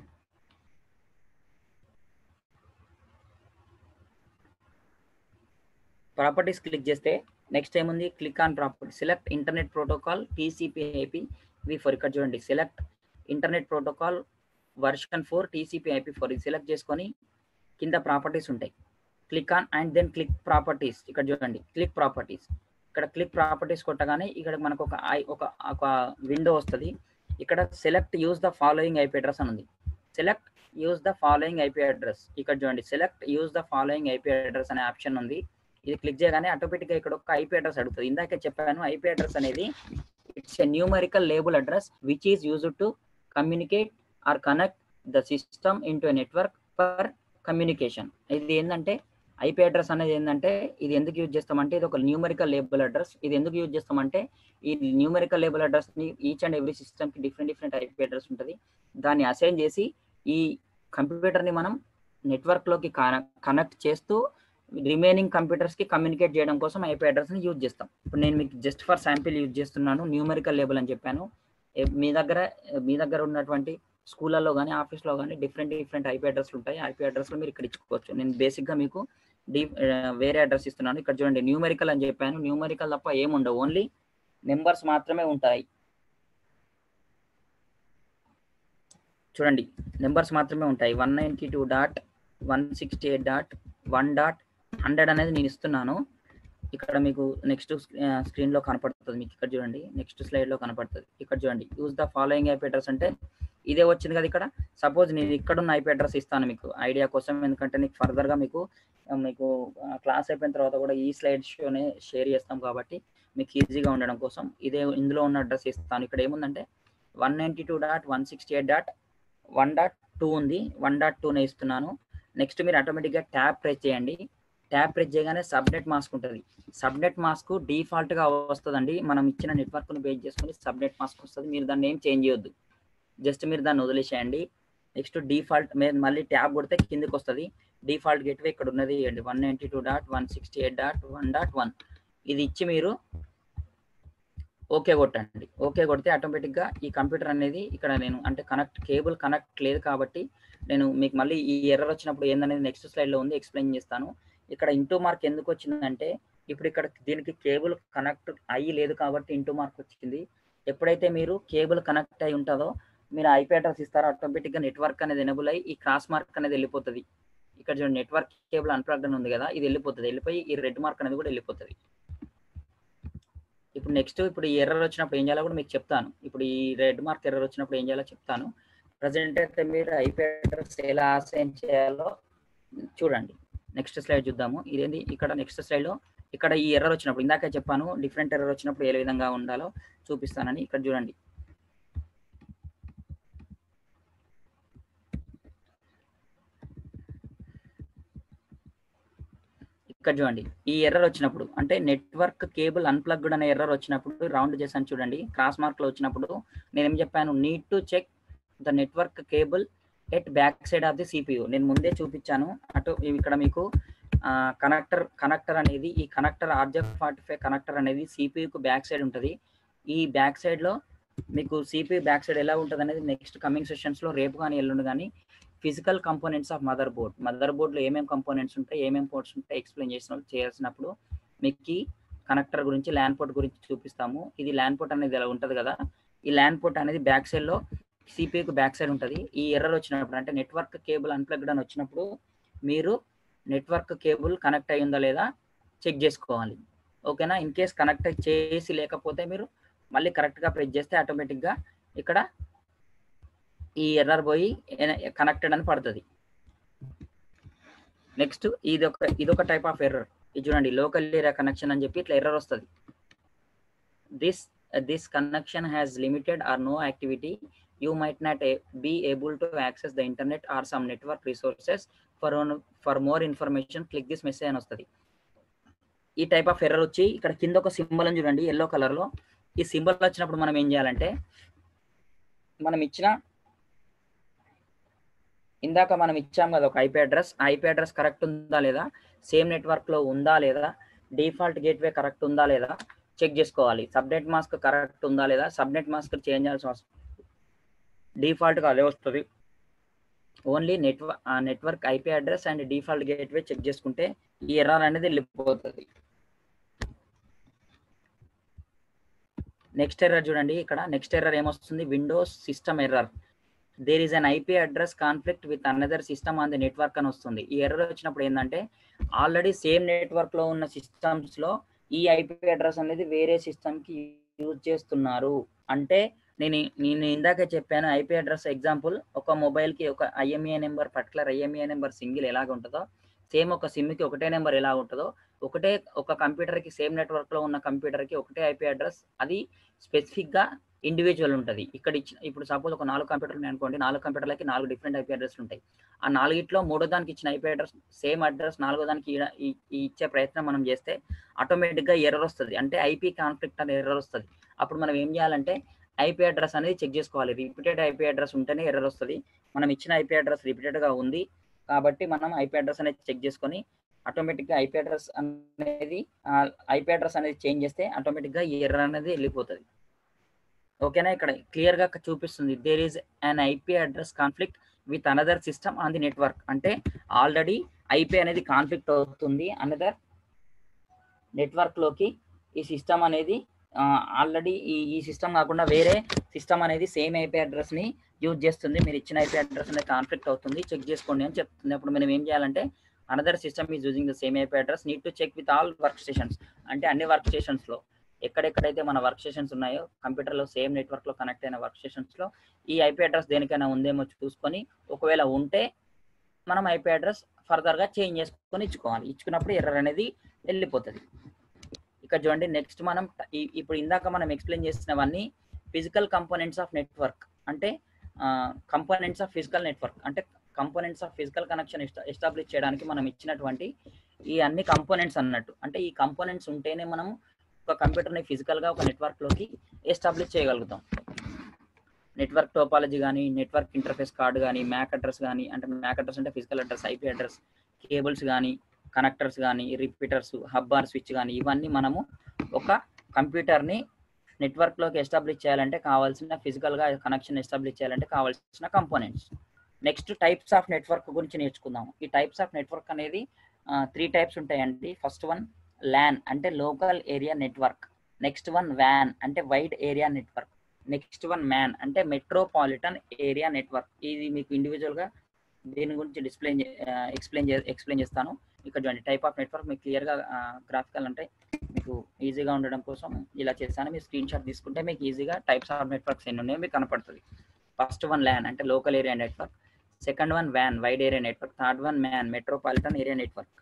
ప్రాపర్టీస్ క్లిక్ చేస్తే నెక్స్ట్ ఏముంది click on property select internet protocol TCP IP V four ఇక్కడ చూడండి select internet protocol version four TCP IP four ఇది select చేసుకొని కింద properties ఉంటాయి click on and then click properties ఇక్కడ చూడండి క్లిక్ ప్రాపర్టీస్ ఇక్కడ క్లిక్ ప్రాపర్టీస్ కొట్టగానే ఇక్కడ మనకు ఒక ఐ ఒక ఒక విండో వస్తుంది ఇక్కడ select use the following IP address అని ఉంది select use the following IP address ఇక్కడ చూడండి select use the following IP address అనే ఆప్షన్ ఉంది ఇది క్లిక్ చేయగానే ఆటోమేటిక్గా ఇక్కడ ఒక ఐపీ అడ్రస్ అడుగుతుంది ఇందాకే చెప్పాను ఐపీ అడ్రస్ అనేది it's a numerical label address which is used to communicate or connect the system into network for communication ఇది ఏంటంటే ఐపీ అడ్రస్ అనేది ఏంటంటే ఇది ఎందుకు యూజ్ చేస్తామంటే ఇది ఒక న్యూమరికల్ లేబుల్ అడ్రస్ ఇది ఎందుకు యూజ్ చేస్తామంటే ఈ న్యూమరికల్ లేబుల్ అడ్రస్ ని ఈచ్ అండ్ ఎవ్రీ సిస్టమ్ కి డిఫరెంట్ డిఫరెంట్ ఐపీ అడ్రస్ ఉంటుంది దాన్ని అసైన్ చేసి ఈ కంప్యూటర్ ని మనం నెట్వర్క్ లోకి కనెక్ట్ చేస్తూ రిమైనింగ్ కంప్యూటర్స్ కి కమ్యూనికేట్ చేయడం కోసం ఐపీ అడ్రస్ ని యూజ్ చేస్తాం ఇప్పుడు నేను మీకు జస్ట్ ఫర్ శాంపిల్ యూజ్ చేస్తున్నాను న్యూమరికల్ లేబుల్ అని చెప్పాను ఏ- మీ దగ్గర మీ దగ్గర ఉన్నటువంటి స్కూళ్ళల్లో కానీ ఆఫీస్లో కానీ డిఫరెంట్ డిఫరెంట్ ఐపీ అడ్రస్లు ఉంటాయి ఐపీ అడ్రస్లు మీరు ఇక్కడ ఇచ్చుకోవచ్చు నేను బేసిక్గా మీకు డీ వేరే అడ్రస్ ఇస్తున్నాను ఇక్కడ చూడండి న్యూమరికల్ అని చెప్పాను న్యూమరికల్ తప్ప ఏముండవు ఓన్లీ నెంబర్స్ మాత్రమే ఉంటాయి చూడండి నెంబర్స్ మాత్రమే ఉంటాయి one ninety two dot one sixty eight dot one dot hundred అనేది నేను ఇస్తున్నాను ఇక్కడ మీకు నెక్స్ట్ స్క్రీన్ లో కనపడుతుంది మీకు ఇక్కడ చూడండి నెక్స్ట్ స్లైడ్ లో కనపడుతుంది ఇక్కడ చూడండి use the following IP address అంటే ఇదే వచ్చింది కదా ఇక్కడ సపోజ్ నేను ఇక్కడ ఉన్న ఐపీ అడ్రస్ ఇస్తాను మీకు ఐడియా కోసం ఎందుకంటే నీకు ఫర్దర్ గా మీకు ఆ, మీకు క్లాస్ అయిపోయిన తర్వాత కూడా ఈ స్లైడ్ షోనే షేర్ చేస్తాం కాబట్టి మీకు ఈజీగా ఉండడం కోసం ఇదే ఇందులో ఉన్న అడ్రస్ ఇస్తాను ఇక్కడ ఏముందంటే one ninety two dot one sixty eight dot one dot two ఉంది వన్ డాట్ టూనే ఇస్తున్నాను నెక్స్ట్ మీరు ఆటోమేటిక్గా ట్యాప్ ప్రెస్ చేయండి ట్యాప్ ప్రెస్ చేయగానే సబ్నెట్ మాస్క్ ఉంటుంది సబ్నెట్ మాస్క్ డిఫాల్ట్ గా వస్తుందండి మనం ఇచ్చిన నెట్వర్క్ ను బేస్ చేసుకుని సబ్నెట్ మాస్క్ వస్తుంది మీరు దాన్ని ఏం చేంజ్ చేయొద్దు జస్ట్ మీరు దాన్ని వదిలేసేయండి నెక్స్ట్ డిఫాల్ట్ మీరు మళ్ళీ ట్యాబ్ కొడితే కిందకి వస్తుంది డిఫాల్ట్ గేట్వే ఇక్కడ ఉన్నది one ninety two dot one sixty eight dot one dot one ఇది ఇచ్చి మీరు ఓకే కొట్టండి ఓకే కొడితే ఆటోమేటిక్గా ఈ కంప్యూటర్ అనేది ఇక్కడ నేను అంటే కనెక్ట్ కేబుల్ కనెక్ట్ లేదు కాబట్టి నేను మీకు మళ్ళీ ఈ ఎర్రర్ వచ్చినప్పుడు ఏందనేది నెక్స్ట్ స్లైడ్లో ఉంది ఎక్స్ప్లెయిన్ చేస్తాను ఇక్కడ ఇంటూ మార్క్ ఎందుకు వచ్చిందంటే ఇప్పుడు ఇక్కడ దీనికి కేబుల్ కనెక్ట్ అయ్యి లేదు కాబట్టి ఇంటూ మార్క్ వచ్చింది ఎప్పుడైతే మీరు కేబుల్ కనెక్ట్ అయి ఉంటుందో మీరు ఐపీ అడ్రస్ ఇస్తారో ఆటోమేటిక్గా నెట్వర్క్ అనేది ఎనబుల్ అయ్యి ఈ క్రాస్ మార్క్ అనేది వెళ్ళిపోతుంది ఇక్కడ చూడండి నెట్వర్క్ కేబుల్ అన్ప్లగ్డ్ అని ఉంది కదా ఇది వెళ్ళిపోతుంది వెళ్ళిపోయి ఈ రెడ్ మార్క్ అనేది కూడా వెళ్ళిపోతుంది ఇప్పుడు నెక్స్ట్ ఇప్పుడు ఈ ఎర్రర్ వచ్చినప్పుడు ఏం చేయాలో కూడా మీకు చెప్తాను ఇప్పుడు ఈ రెడ్ మార్క్ ఎర్రర్ వచ్చినప్పుడు ఏం చేయాలో చెప్తాను ప్రజెంట్ అయితే మీరు ఐపీ అడ్రస్ ఎలా అసైన్ చేయాలో చూడండి నెక్స్ట్ స్లైడ్ చూద్దాము ఇదేంటి ఇక్కడ నెక్స్ట్ స్లైడ్ లో ఇక్కడ ఈ ఎర్రర్ వచ్చినప్పుడు ఇందాక చెప్పాను డిఫరెంట్ ఎర్రర్ వచ్చినప్పుడు ఏ విధంగా ఉండాలో చూపిస్తానని ఇక్కడ చూడండి ఇక్కడ చూడండి ఈ ఎర్రర్ వచ్చినప్పుడు అంటే నెట్వర్క్ కేబుల్ అన్ప్లగ్డ్ అనే ఎర్రర్ వచ్చినప్పుడు రౌండ్ చేశాను చూడండి క్రాస్ మార్క్ లో వచ్చినప్పుడు నేను ఏం చెప్పాను need to check the network cable at back side of the CPU నేను ముందే చూపించాను అటు ఇక్కడ మీకు కనెక్టర్ కనెక్టర్ అనేది ఈ connector RJ forty five connector అనేది సిపియుకు బ్యాక్ సైడ్ ఉంటుంది ఈ బ్యాక్ సైడ్ లో మీకు సిపియు బ్యాక్ సైడ్ ఎలా ఉంటుంది అనేది నెక్స్ట్ కమింగ్ సెషన్స్ లో రేపు కానీ ఎల్లుండి కానీ physical components of motherboard motherboard లో ఏమేమి కంపోనెంట్స్ ఉంటాయి ఏమేమి పోర్ట్స్ ఉంటాయి ఎక్స్ప్లెయిన్ చేసిన చేయాల్సినప్పుడు మీకు కనెక్టర్ గురించి ల్యాన్ పోర్ట్ గురించి చూపిస్తాము ఇది ల్యాన్ పోర్ట్ అనేది ఇలా ఉంటుంది కదా ఈ ల్యాన్ పోర్ట్ అనేది బ్యాక్ సైడ్ లో సిపియుకి బ్యాక్ సైడ్ ఉంటుంది ఈ ఎర్రర్ వచ్చినప్పుడు అంటే నెట్వర్క్ కేబుల్ అన్ప్లగ్డ్ అని వచ్చినప్పుడు మీరు నెట్వర్క్ కేబుల్ కనెక్ట్ అయి ఉందా లేదా చెక్ చేసుకోవాలి ఓకేనా ఇన్ కేస్ కనెక్ట్ చేసి లేకపోతే మీరు మళ్ళీ కరెక్ట్గా ప్రెస్ చేస్తే ఆటోమేటిక్గా ఇక్కడ ఈ ఎర్రర్ పోయి కనెక్టెడ్ అని పడుతుంది నెక్స్ట్ ఇది ఒక ఇది ఒక టైప్ ఆఫ్ ఎర్రర్ ఇది చూడండి లోకల్ ఏరియా కనెక్షన్ అని చెప్పి ఇట్లా ఎర్రర్ వస్తుంది this this connection has limited or no activity you might not a, be able to access the internet or some network resources for on, for more information click this message అని వస్తుంది ఈ type of error వచ్చి ఇక్కడ కింద ఒక symbol అని చూడండి yellow colour లో ఈ సింబల్ వచ్చినప్పుడు మనం ఏం చేయాలంటే మనం ఇచ్చిన ఇందాక మనం ఇచ్చాం కదా ఒక IP address IP address correct ఉందా లేదా సేమ్ నెట్వర్క్ లో ఉందా లేదా డిఫాల్ట్ గేట్వే కరెక్ట్ ఉందా లేదా చెక్ చేసుకోవాలి సబ్నెట్ మాస్క్ కరెక్ట్ ఉందా లేదా సబ్నెట్ మాస్క్ చేంజ్ చేయాల్సిన అవసరం డిఫాల్ట్గా అదే వస్తుంది only network network IP address and default gateway check చేసుకుంటే ఈ ఎర్రర్ అనేది వెళ్ళిపోతుంది నెక్స్ట్ ఎర్రర్ చూడండి ఇక్కడ నెక్స్ట్ ఎర్రర్ ఏమొస్తుంది Windows system error there is an IP address conflict with another system on the network అని వస్తుంది ఈ ఎర్రర్ వచ్చినప్పుడు ఏంటంటే ఆల్రెడీ సేమ్ నెట్వర్క్ లో ఉన్న సిస్టమ్స్ లో ఈ ఐపీ అడ్రస్ అనేది వేరే సిస్టమ్ కి యూజ్ చేస్తున్నారు అంటే నేను నేను ఇందాక చెప్పాను ఐపీ అడ్రస్ ఎగ్జాంపుల్ ఒక మొబైల్ కి ఒక IMEI number particular IMEI number single ఎలాగ ఉంటుందో సేమ్ ఒక సిమ్ కి ఒకటే నెంబర్ ఎలా ఉంటుందో ఒకటే ఒక కంప్యూటర్ కి సేమ్ నెట్వర్క్ లో ఉన్న కంప్యూటర్ కి ఒకటే ఐపీ అడ్రస్ అది స్పెసిఫిక్ గా ఇండివిజువల్ ఉంటుంది ఇక్కడ ఇచ్చిన ఇప్పుడు సపోజ్ ఒక నాలుగు కంప్యూటర్లు ఉన్నాయి అనుకోండి నాలుగు కంప్యూటర్లకి నాలుగు డిఫరెంట్ ఐపీ అడ్రస్లు ఉంటాయి ఆ నాలుగిట్లో మూడో దానికి ఇచ్చిన ఐపీ అడ్రస్ సేమ్ అడ్రస్ నాలుగో దానికి ఈడ- ఈ- ఈ ఇచ్చే ప్రయత్నం మనం చేస్తే ఆటోమేటిక్గా ఎర్రర్ వస్తుంది అంటే ఐపీ కాన్ఫ్లిక్ట్ అనే ఎర్రర్ వస్తుంది అప్పుడు మనం ఏం చేయాలంటే ఐపీ అడ్రస్ అనేది చెక్ చేసుకోవాలి రిపీటెడ్ ఐపీ అడ్రస్ ఉంటేనే ఎర్రర్ వస్తుంది మనం ఇచ్చిన ఐపీ అడ్రస్ రిపీటెడ్గా ఉంది కాబట్టి మనం ఐపీ అడ్రస్ అనేది చెక్ చేసుకొని ఆటోమేటిక్గా ఐపీ అడ్రస్ అనేది ఐపీ అడ్రస్ అనేది చేంజ్ చేస్తే ఆటోమేటిక్గా ఈ ఎర్రర్ అనేది వెళ్ళిపోతుంది ఓకేనా ఇక్కడ క్లియర్ గా చూపిస్తుంది there is an IP address conflict with another system on the network అంటే ఆల్రెడీ ఐపీ అనేది కాన్ఫ్లిక్ట్ అవుతుంది అనదర్ నెట్వర్క్ లోకి ఈ సిస్టమ్ అనేది ఆల్రెడీ ఈ ఈ సిస్టమ్ కాకుండా వేరే సిస్టమ్ అనేది సేమ్ ఐపీ అడ్రస్ ని యూజ్ చేస్తుంది మీరు ఇచ్చిన ఐపీ అడ్రస్ అనేది కాన్ఫ్లిక్ట్ అవుతుంది చెక్ చేసుకోండి అని చెప్తుంది అప్పుడు మనం ఏం చేయాలంటే another system is using the same IP address need to check with all work stations అంటే అన్ని వర్క్ స్టేషన్స్ లో ఎక్కడెక్కడైతే మన వర్క్ స్టేషన్స్ ఉన్నాయో కంప్యూటర్ లో సేమ్ నెట్వర్క్ లో కనెక్ట్ అయిన వర్క్ స్టేషన్స్ లో ఈ ఐపీ అడ్రస్ దేనికైనా ఉందేమో చూసుకొని ఒకవేళ ఉంటే మనం ఐపీ అడ్రస్ ఫర్దర్ గా చేంజ్ చేసుకొని ఇచ్చుకోవాలి ఇచ్చుకున్నప్పుడు ఎర్రర్ అనేది వెళ్ళిపోతుంది ఇక్కడ చూడండి నెక్స్ట్ మనం ట- ఈ- ఇప్పుడు ఇందాక మనం ఎక్స్ప్లెయిన్ చేసినవన్నీ ఫిజికల్ కంపోనెంట్స్ ఆఫ్ నెట్వర్క్ అంటే కంపోనెంట్స్ ఆఫ్ ఫిజికల్ నెట్వర్క్ అంటే components of physical connection establish చేయడానికి మనం ఇచ్చినటువంటి ఈ అన్ని కంపోనెంట్స్ అన్నట్టు అంటే ఈ కంపోనెంట్స్ ఉంటేనే మనం ఒక కంప్యూటర్ని ఫిజికల్గా ఒక నెట్వర్క్లోకి ఎస్టాబ్లిష్ చేయగలుగుతాం నెట్వర్క్ టోపాలజీ కానీ నెట్వర్క్ ఇంటర్ఫేస్ కార్డ్ కానీ మ్యాక్ అడ్రస్ కానీ అంటే మ్యాక్ అడ్రస్ అంటే physical address IP address cables కానీ కనెక్టర్స్ కానీ రిపీటర్స్ హబ్ ఆర్ స్విచ్ కానీ ఇవన్నీ మనము ఒక కంప్యూటర్ని నెట్వర్క్లోకి ఎస్టాబ్లిష్ చేయాలంటే కావాల్సిన ఫిజికల్గా కనెక్షన్ ఎస్టాబ్లిష్ చేయాలంటే కావాల్సిన components next types of network గురించి నేర్చుకుందాం ఈ టైప్స్ ఆఫ్ నెట్వర్క్ అనేది త్రీ టైప్స్ ఉంటాయండి ఫస్ట్ వన్ ల్యాన్ అంటే local area network next one వ్యాన్ అంటే wide area network next one MAN అంటే మెట్రోపాలిటన్ ఏరియా నెట్వర్క్ ఇది మీకు ఇండివిజువల్ గా దీని గురించి డిస్ప్లే ఎక్స్ప్లెయిన్ ఎక్స్ప్లెయిన్ చేస్తాను ఇక్కడ చూడండి టైప్ ఆఫ్ నెట్వర్క్ మీకు క్లియర్ గా గ్రాఫికల్ అంటే మీకు ఈజీగా ఉండడం కోసం ఇలా చేస్తాను మీరు స్క్రీన్ షాట్ తీసుకుంటే మీకు ఈజీగా టైప్స్ ఆఫ్ నెట్వర్క్స్ ఎన్ని ఉన్నాయో మీకు కనపడుతుంది ఫస్ట్ వన్ ల్యాన్ అంటే local area network second one వ్యాన్ wide area network third one MAN metropolitan area network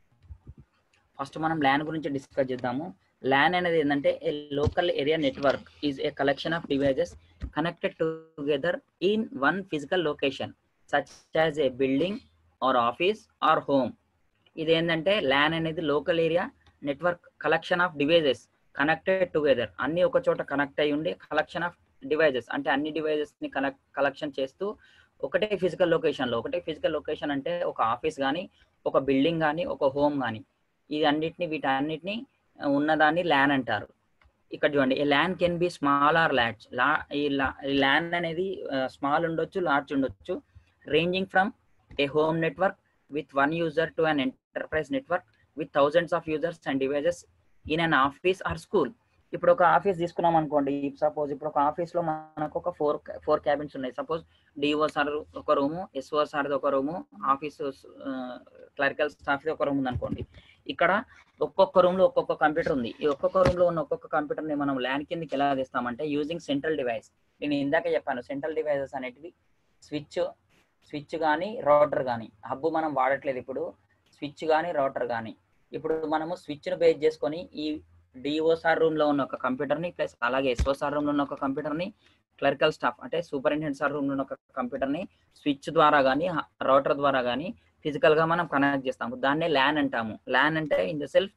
first మనం ల్యాన్ గురించి డిస్కస్ చేద్దాము ల్యాన్ అనేది ఏంటంటే a local area network is a collection of devices connected together in one physical location such as a building or office or home ఇది ఏంటంటే LAN అనేది local area network collection of devices connected together అన్ని ఒక చోట connect అయి ఉండి collection of devices అంటే అన్ని డివైజెస్ ని కనెక్ట్ కలెక్షన్ చేస్తూ ఒకటే ఫిజికల్ లొకేషన్ లో ఒకటే ఫిజికల్ లొకేషన్ అంటే ఒక ఆఫీస్ కానీ ఒక బిల్డింగ్ కానీ ఒక హోమ్ కానీ ఇది అన్నిటిని వీటన్నిటిని ఉన్నదాన్ని ల్యాన్ అంటారు ఇక్కడ చూడండి ఈ LAN can be small or large లా ఈ ల్యాన్ అనేది స్మాల్ ఉండొచ్చు లార్జ్ ఉండొచ్చు ranging from a home network with one user to an enterprise network with thousands of users and devices in an office or school ఇప్పుడు ఒక office తీసుకున్నాం అనుకోండి suppose ఇప్పుడు ఒక ఆఫీస్ లో మనకు ఒక ఫోర్ ఫోర్ క్యాబిన్స్ ఉన్నాయి సపోజ్ డిఓ సార్ ఒక రూము ఎస్ఓ సార్ది ఒక రూము ఆఫీస్ క్లరికల్ స్టాఫ్ ఒక రూమ్ ఉంది అనుకోండి ఇక్కడ ఒక్కొక్క రూమ్ లో ఒక్కొక్క కంప్యూటర్ ఉంది ఈ ఒక్కొక్క రూమ్ లో ఉన్న ఒక్కొక్క కంప్యూటర్ ని మనం ల్యాన్ కిందకి ఎలా తెస్తామంటే యూజింగ్ సెంట్రల్ డివైస్ నేను ఇందాక చెప్పాను సెంట్రల్ డివైసెస్ అనేటివి స్విచ్ స్విచ్ కానీ రౌటర్ కానీ హబ్బు మనం వాడట్లేదు ఇప్పుడు స్విచ్ కానీ రౌటర్ కానీ ఇప్పుడు మనము స్విచ్ ను బేస్ చేసుకొని ఈ డిఓసార్ రూమ్ లో ఉన్న ఒక కంప్యూటర్ ని ప్లస్ అలాగే ఎస్ఓసార్ రూమ్ లో ఉన్న ఒక కంప్యూటర్ ని క్లరికల్ స్టాఫ్ అంటే సూపరింటెండెంట్ సార్ రూమ్ లో ఉన్న ఒక కంప్యూటర్ ని స్విచ్ ద్వారా కానీ రౌటర్ ద్వారా కానీ ఫిజికల్ గా మనం కనెక్ట్ చేస్తాము దాన్నే ల్యాన్ అంటాము ల్యాన్ అంటే in the self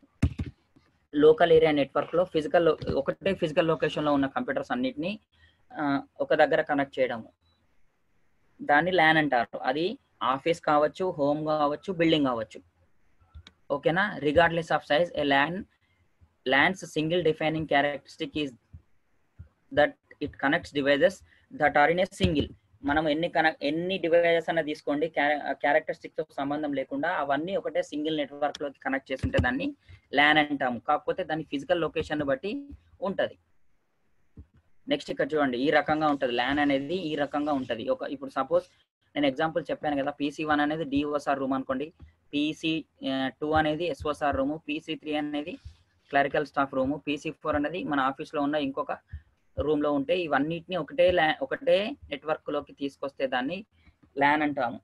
local area network లో ఫిజికల్ ఒకటే ఫిజికల్ లొకేషన్ లో ఉన్న కంప్యూటర్స్ అన్నిటిని ఒక దగ్గర కనెక్ట్ చేయడము దాన్ని ల్యాన్ అంటారు అది ఆఫీస్ కావచ్చు హోమ్ కావచ్చు బిల్డింగ్ కావచ్చు ఓకేనా regardless of size a LAN LANs single defining characteristic is that it connects devices that are in a single మనం ఎన్ని కనెక్ట్ ఎన్ని డివైజెస్ అన్న తీసుకోండి క్యారెక్టరిస్టిక్ తో సంబంధం లేకుండా అవన్నీ ఒకటే సింగిల్ నెట్వర్క్ లోకి కనెక్ట్ చేసి ఉంటే దాన్ని ల్యాన్ అంటాము కాకపోతే దాని ఫిజికల్ లొకేషన్ బట్టి ఉంటది నెక్స్ట్ ఇక్కడ చూడండి ఈ రకంగా ఉంటది ల్యాన్ అనేది ఈ రకంగా ఉంటది ఒక ఇప్పుడు సపోజ్ నేను ఎగ్జాంపుల్ చెప్పాను కదా పీసీ వన్ అనేది డిఓసార్ రూమ్ అనుకోండి పీసీ టూ అనేది ఎస్ఓసార్ రూమ్ పీసీ త్రీ అనేది clerical staff room PC four అనేది మన ఆఫీస్ లో ఉన్న ఇంకొక రూమ్ లో ఉంటే ఇవన్నిటిని ఒకటే ల్యా ఒకటే నెట్వర్క్ లోకి తీసుకొస్తే దాన్ని ల్యాన్ అంటాము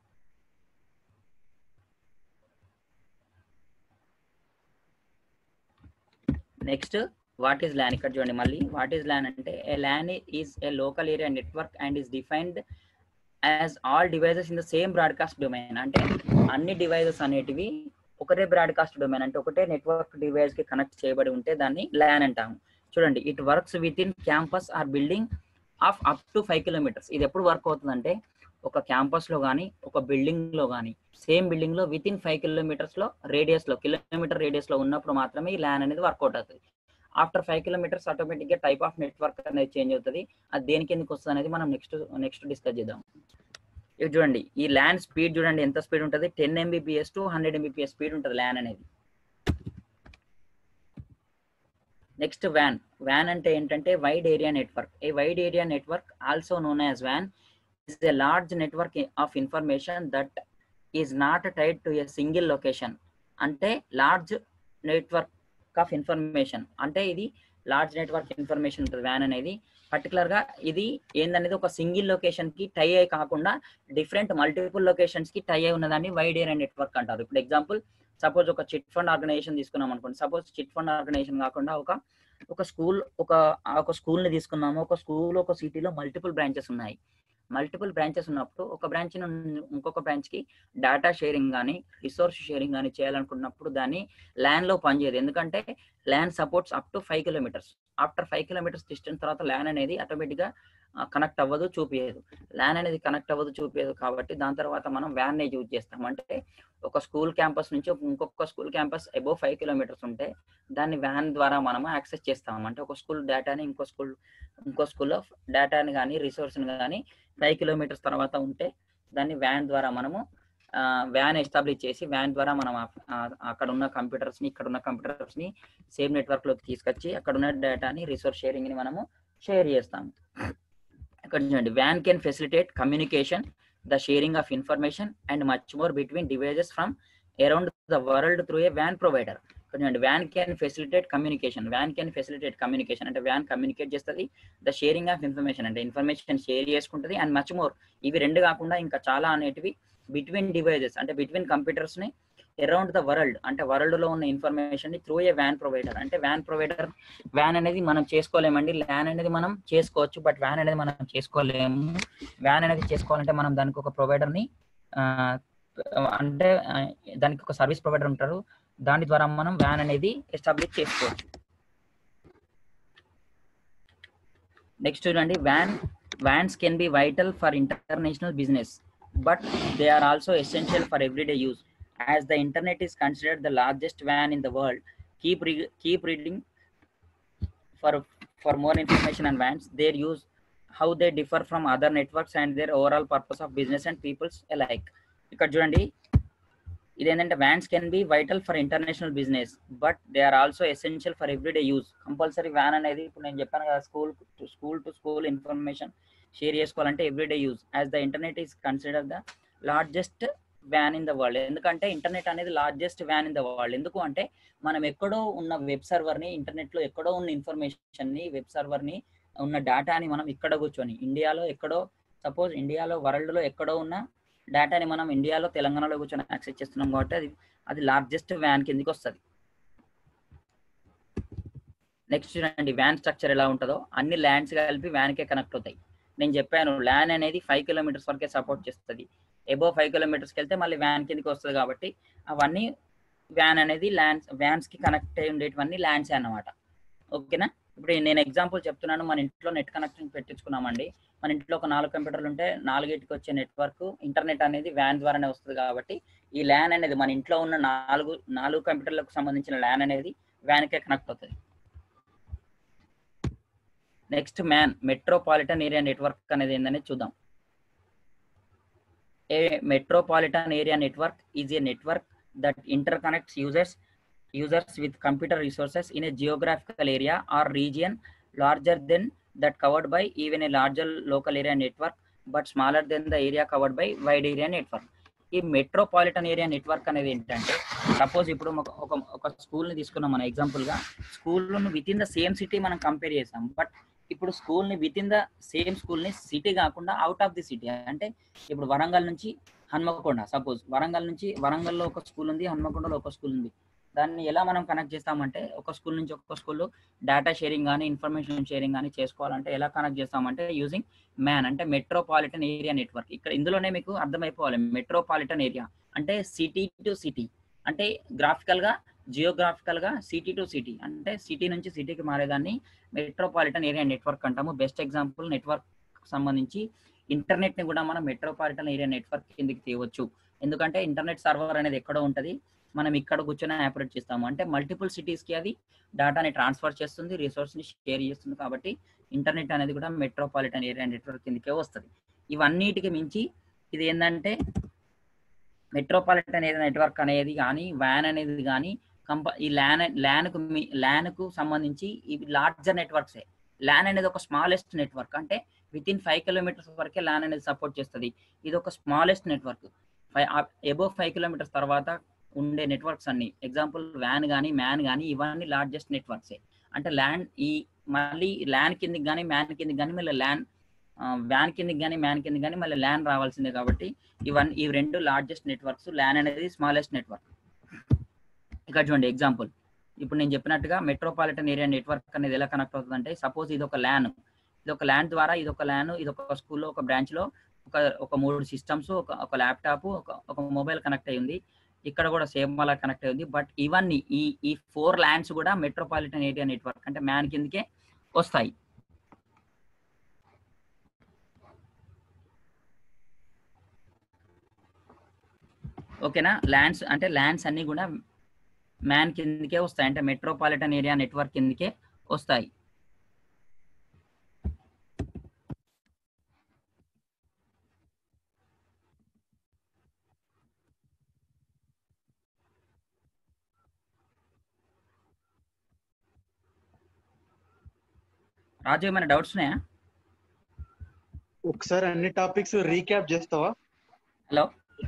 నెక్స్ట్ వాట్ ఈస్ ల్యాన్ ఇక్కడ చూడండి మళ్ళీ వాట్ ఈస్ ల్యాన్ అంటే a LAN is a local area network and is defined as all devices in the same broadcast domain అంటే అన్ని డివైజెస్ అనేటివి ఒకటే బ్రాడ్కాస్ట్ డొమైన్ అంటే ఒకటే నెట్వర్క్ డివైస్ కి కనెక్ట్ చేయబడి ఉంటే దాన్ని ల్యాన్ అంటాము చూడండి it works within campus or building of up to five kilometres ఇది ఎప్పుడు వర్క్ అవుతుందంటే ఒక క్యాంపస్ లో కానీ ఒక బిల్డింగ్ లో కానీ సేమ్ బిల్డింగ్ లో విత్ ఇన్ ఫైవ్ కిలోమీటర్స్ లో రేడియస్ లో కిలోమీటర్ రేడియస్ లో ఉన్నప్పుడు మాత్రమే ఈ ల్యాన్ అనేది వర్కౌట్ అవుతుంది ఆఫ్టర్ ఫైవ్ కిలోమీటర్స్ ఆటోమేటిక్ గా టైప్ ఆఫ్ నెట్వర్క్ అనేది చేంజ్ అవుతుంది అది దేనికి ఎందుకు వస్తుంది అనేది మనం నెక్స్ట్ నెక్స్ట్ డిస్కస్ చేద్దాం ఇది చూడండి ఈ ల్యాన్ స్పీడ్ చూడండి ఎంత స్పీడ్ ఉంటుంది ten Mbps to hundred Mbps speed ఉంటుంది ల్యాన్ అనేది నెక్స్ట్ వ్యాన్ వ్యాన్ అంటే ఏంటంటే wide area network A wide area network also known as van is a large network of information that is not tied to a single location అంటే large network of information అంటే ఇది large network information ఉంటుంది van అనేది particular గా ఇది ఏందనేది ఒక single location కి టై అయి కాకుండా డిఫరెంట్ మల్టిపుల్ లొకేషన్స్ కి టై అయి ఉన్నదాన్ని వైడ్ ఏరియా నెట్వర్క్ అంటారు ఇప్పుడు ఎగ్జాంపుల్ సపోజ్ ఒక చిట్ ఫండ్ ఆర్గనైజేషన్ తీసుకున్నాం అనుకోండి సపోజ్ చిట్ ఫండ్ ఆర్గనైజేషన్ కాకుండా ఒక ఒక స్కూల్ ఒక ఒక స్కూల్ ని తీసుకున్నాము ఒక స్కూల్ ఒక సిటీలో మల్టిపుల్ బ్రాంచెస్ ఉన్నాయి మల్టిపుల్ బ్రాంచెస్ ఉన్నప్పుడు ఒక బ్రాంచ్ నుండి ఇంకొక బ్రాంచ్ కి డేటా షేరింగ్ కానీ రిసోర్స్ షేరింగ్ కానీ చేయాలనుకున్నప్పుడు దాన్ని ల్యాన్ లో పనిచేయదు ఎందుకంటే LAN supports up to five kilometres after five kilometres distance తర్వాత ల్యాన్ అనేది ఆటోమేటిక్ గా కనెక్ట్ అవ్వదు చూపించదు ల్యాన్ అనేది కనెక్ట్ అవ్వదు చూపించదు కాబట్టి దాని తర్వాత మనం వ్యాన్ నే యూజ్ చేస్తాం అంటే ఒక స్కూల్ క్యాంపస్ నుంచి ఇంకొక school campus above five kilometres ఉంటే దాన్ని వ్యాన్ ద్వారా మనము యాక్సెస్ చేస్తాం అంటే ఒక స్కూల్ డేటాని ఇంకో స్కూల్ ఇంకో స్కూల్లో డేటాని కానీ రిసోర్స్ని కానీ ఫైవ్ కిలోమీటర్స్ తర్వాత ఉంటే దాన్ని వ్యాన్ ద్వారా మనము వ్యాన్ ఎస్టాబ్లిష్ చేసి వ్యాన్ ద్వారా మనం అక్కడ ఉన్న కంప్యూటర్స్ని ఇక్కడ ఉన్న కంప్యూటర్స్ని సేమ్ నెట్వర్క్లోకి తీసుకొచ్చి అక్కడ ఉన్న డేటాని రిసోర్స్ షేరింగ్ని మనము షేర్ చేస్తాము ఇక్కడ చూడండి van can facilitate communication the sharing of information and much more between devices from around the world through a van provider చూడండి van can facilitate communication van can facilitate communication అంటే van communicate చేస్తుంది the sharing of information అంటే information share చేసుకుంటుంది and much more ఇవి రెండు కాకుండా ఇంకా చాలా అనేటివి బిట్వీన్ డివైజెస్ అంటే బిట్వీన్ కంప్యూటర్స్ ని అరౌండ్ ద వరల్డ్ అంటే వరల్డ్ లో ఉన్న ఇన్ఫర్మేషన్ ని త్రూ ఏ వ్యాన్ ప్రొవైడర్ అంటే వ్యాన్ ప్రొవైడర్ వ్యాన్ అనేది మనం చేసుకోలేమండి ల్యాన్ అనేది మనం చేసుకోవచ్చు బట్ వ్యాన్ అనేది మనం చేసుకోలేము వ్యాన్ అనేది చేసుకోవాలంటే మనం దానికి ఒక ప్రొవైడర్ ని అంటే దానికి ఒక సర్వీస్ ప్రొవైడర్ ఉంటారు దాని ద్వారా మనం వ్యాన్ అనేది ఎస్టాబ్లిష్ చేసుకోవచ్చు నెక్స్ట్ చూడండి van vans can be vital for international business but they are also essential for everyday use as the internet is considered the largest వ్యాన్ in the world keep keep reading for for more information and vans there use how they differ from other networks and there overall purpose of business and peoples like ఇక్కడ చూడండి ఇదేంటంటే vans can be vital for international business but they are also essential for everyday use compulsory వ్యాన్ అనేది ఇప్పుడు నేను చెప్పాను కదా school to school to school information share చేసుకోవాలంటే everyday use as the internet is consider the largest వ్యాన్ in the world ఎందుకంటే internet అనేది లార్జెస్ట్ వ్యాన్ ఇన్ ద వరల్డ్ ఎందుకు అంటే మనం ఎక్కడో ఉన్న వెబ్ సర్వర్ని ఇంటర్నెట్లో ఎక్కడో ఉన్న ఇన్ఫర్మేషన్ని వెబ్ సర్వర్ని ఉన్న డేటాని మనం ఇక్కడ కూర్చొని ఇండియాలో ఎక్కడో సపోజ్ ఇండియాలో వరల్డ్లో ఎక్కడో ఉన్న డేటాని మనం ఇండియాలో తెలంగాణలో కూర్చొని యాక్సెస్ చేస్తున్నాం కాబట్టి అది అది లార్జెస్ట్ వ్యాన్ కిందకి వస్తుంది నెక్స్ట్ చూడండి వ్యాన్ స్ట్రక్చర్ ఎలా ఉంటుందో అన్ని ల్యాండ్స్ కలిపి వ్యాన్కే కనెక్ట్ అవుతాయి నేను చెప్పాను ల్యాన్ అనేది ఫైవ్ కిలోమీటర్స్ వరకే సపోర్ట్ చేస్తుంది ఎబో ఫైవ్ కిలోమీటర్స్కి వెళ్తే మళ్ళీ వ్యాన్ కిందకి వస్తుంది కాబట్టి అవన్నీ వ్యాన్ అనేది ల్యాండ్స్ వ్యాన్స్కి కనెక్ట్ అయి ఉండేటివన్నీ ల్యాండ్స్ అన్నమాట ఓకేనా ఇప్పుడు నేను ఎగ్జాంపుల్ చెప్తున్నాను మన ఇంట్లో నెట్ కనెక్షన్ పెట్టించుకున్నామండి మన ఇంట్లో ఒక నాలుగు కంప్యూటర్లు ఉంటే నాలుగిటికి వచ్చే నెట్వర్క్ ఇంటర్నెట్ అనేది వ్యాన్ ద్వారానే వస్తుంది కాబట్టి ఈ ల్యాన్ అనేది మన ఇంట్లో ఉన్న నాలుగు నాలుగు కంప్యూటర్లకు సంబంధించిన ల్యాన్ అనేది వ్యాన్కే కనెక్ట్ అవుతుంది next MAN metropolitan area network అనేది ఏందనేది చూద్దాం a metropolitan area network is a network that interconnects users users with computer resources in a geographical area or region larger than that covered by even a larger local area network but smaller than the area covered by wide area network ఈ metropolitan area network అనేది ఏంటంటే suppose ఇప్పుడు ఒక ఒక ఒక స్కూల్ని తీసుకున్నాం మన ఎగ్జాంపుల్గా స్కూల్ను within the same city మనం కంపేర్ చేసాం బట్ ఇప్పుడు స్కూల్ని విత్ ఇన్ ద సేమ్ స్కూల్ని సిటీ కాకుండా అవుట్ ఆఫ్ ది సిటీ అంటే ఇప్పుడు వరంగల్ నుంచి హన్మకొండ సపోజ్ వరంగల్ నుంచి వరంగల్లో ఒక స్కూల్ ఉంది హన్మకొండలో ఒక స్కూల్ ఉంది దాన్ని ఎలా మనం కనెక్ట్ చేస్తామంటే ఒక స్కూల్ నుంచి ఒక స్కూల్ డేటా షేరింగ్ కానీ ఇన్ఫర్మేషన్ షేరింగ్ కానీ చేసుకోవాలంటే ఎలా కనెక్ట్ చేస్తామంటే యూజింగ్ మ్యాన్ అంటే మెట్రోపాలిటన్ ఏరియా నెట్వర్క్ ఇక్కడ ఇందులోనే మీకు అర్థమైపోవాలి మెట్రోపాలిటన్ ఏరియా అంటే సిటీ టు సిటీ అంటే గ్రాఫికల్ గా జియోగ్రాఫికల్ గా సిటీ టు సిటీ అంటే సిటీ నుంచి సిటీకి మారేదాన్ని మెట్రోపాలిటన్ ఏరియా నెట్వర్క్ అంటాము బెస్ట్ ఎగ్జాంపుల్ నెట్వర్క్ సంబంధించి ఇంటర్నెట్ ని కూడా మనం మెట్రోపాలిటన్ ఏరియా నెట్వర్క్ కిందకి తీయవచ్చు ఎందుకంటే ఇంటర్నెట్ సర్వర్ అనేది ఎక్కడో ఉంటది మనం ఇక్కడ కూర్చొని ఆపరేట్ చేస్తాము అంటే మల్టిపుల్ సిటీస్ కి అది డేటాని ట్రాన్స్ఫర్ చేస్తుంది రిసోర్స్ ని షేర్ చేస్తుంది కాబట్టి ఇంటర్నెట్ అనేది కూడా మెట్రోపాలిటన్ ఏరియా నెట్వర్క్ కిందకే వస్తుంది ఇవన్నిటికి మించి ఇది ఏంటంటే మెట్రోపాలిటన్ ఏరియా నెట్వర్క్ అనేది కానీ వ్యాన్ అనేది కానీ కంప ఈ ల్యాన్ ల్యాన్కు ల్యాన్కు సంబంధించి ఇవి లార్జర్ నెట్వర్క్సే ల్యాన్ అనేది ఒక స్మాలెస్ట్ నెట్వర్క్ అంటే విత్ ఇన్ ఫైవ్ కిలోమీటర్స్ వరకే ల్యాన్ అనేది సపోర్ట్ చేస్తుంది ఇది ఒక smallest network five above five kilometres తర్వాత ఉండే నెట్వర్క్స్ అన్ని ఎగ్జాంపుల్ వ్యాన్ కానీ మ్యాన్ కానీ ఇవన్నీ లార్జెస్ట్ నెట్వర్క్సే అంటే ల్యాండ్ ఈ మళ్ళీ ల్యాన్ కిందకి కానీ మ్యాన్ కిందకి కానీ మళ్ళీ ల్యాన్ వ్యాన్ కిందకి కానీ మ్యాన్ కిందకి కానీ మళ్ళీ ల్యాన్ రావాల్సిందే కాబట్టి ఇవన్నీ ఈ రెండు లార్జెస్ట్ నెట్వర్క్స్ ల్యాన్ అనేది స్మాలెస్ట్ నెట్వర్క్ ఇక్కడ చూడండి ఎగ్జాంపుల్ ఇప్పుడు నేను చెప్పినట్టుగా మెట్రోపాలిటన్ ఏరియా నెట్వర్క్ అనేది ఎలా కనెక్ట్ అవుతుంది అంటే సపోజ్ ఇది ఒక ల్యాన్ ఇది ఒక ల్యాన్ ద్వారా ఇది ఒక ల్యాన్ ఇది ఒక స్కూల్లో ఒక బ్రాంచ్ లో ఒక ఒక మూడు సిస్టమ్స్ ఒక ఒక ల్యాప్టాప్ ఒక ఒక మొబైల్ కనెక్ట్ అయ్యింది ఇక్కడ కూడా సేమ్ అలా కనెక్ట్ అయింది బట్ ఇవన్నీ ఈ ఈ ఫోర్ ల్యాండ్స్ కూడా మెట్రోపాలిటన్ ఏరియా నెట్వర్క్ అంటే మ్యాన్ కిందకే వస్తాయి ఓకేనా ల్యాండ్స్ అంటే ల్యాండ్స్ అన్ని కూడా మ్యాన్ కిందకే వస్తాయి అంటే మెట్రోపాలిటన్ ఏరియా నెట్వర్క్ కిందకే వస్తాయి రాజు ఏమైనా డౌట్స్ ఉన్నాయా ఒకసారి అన్ని టాపిక్స్ రీక్యాప్ చేస్తావా హలో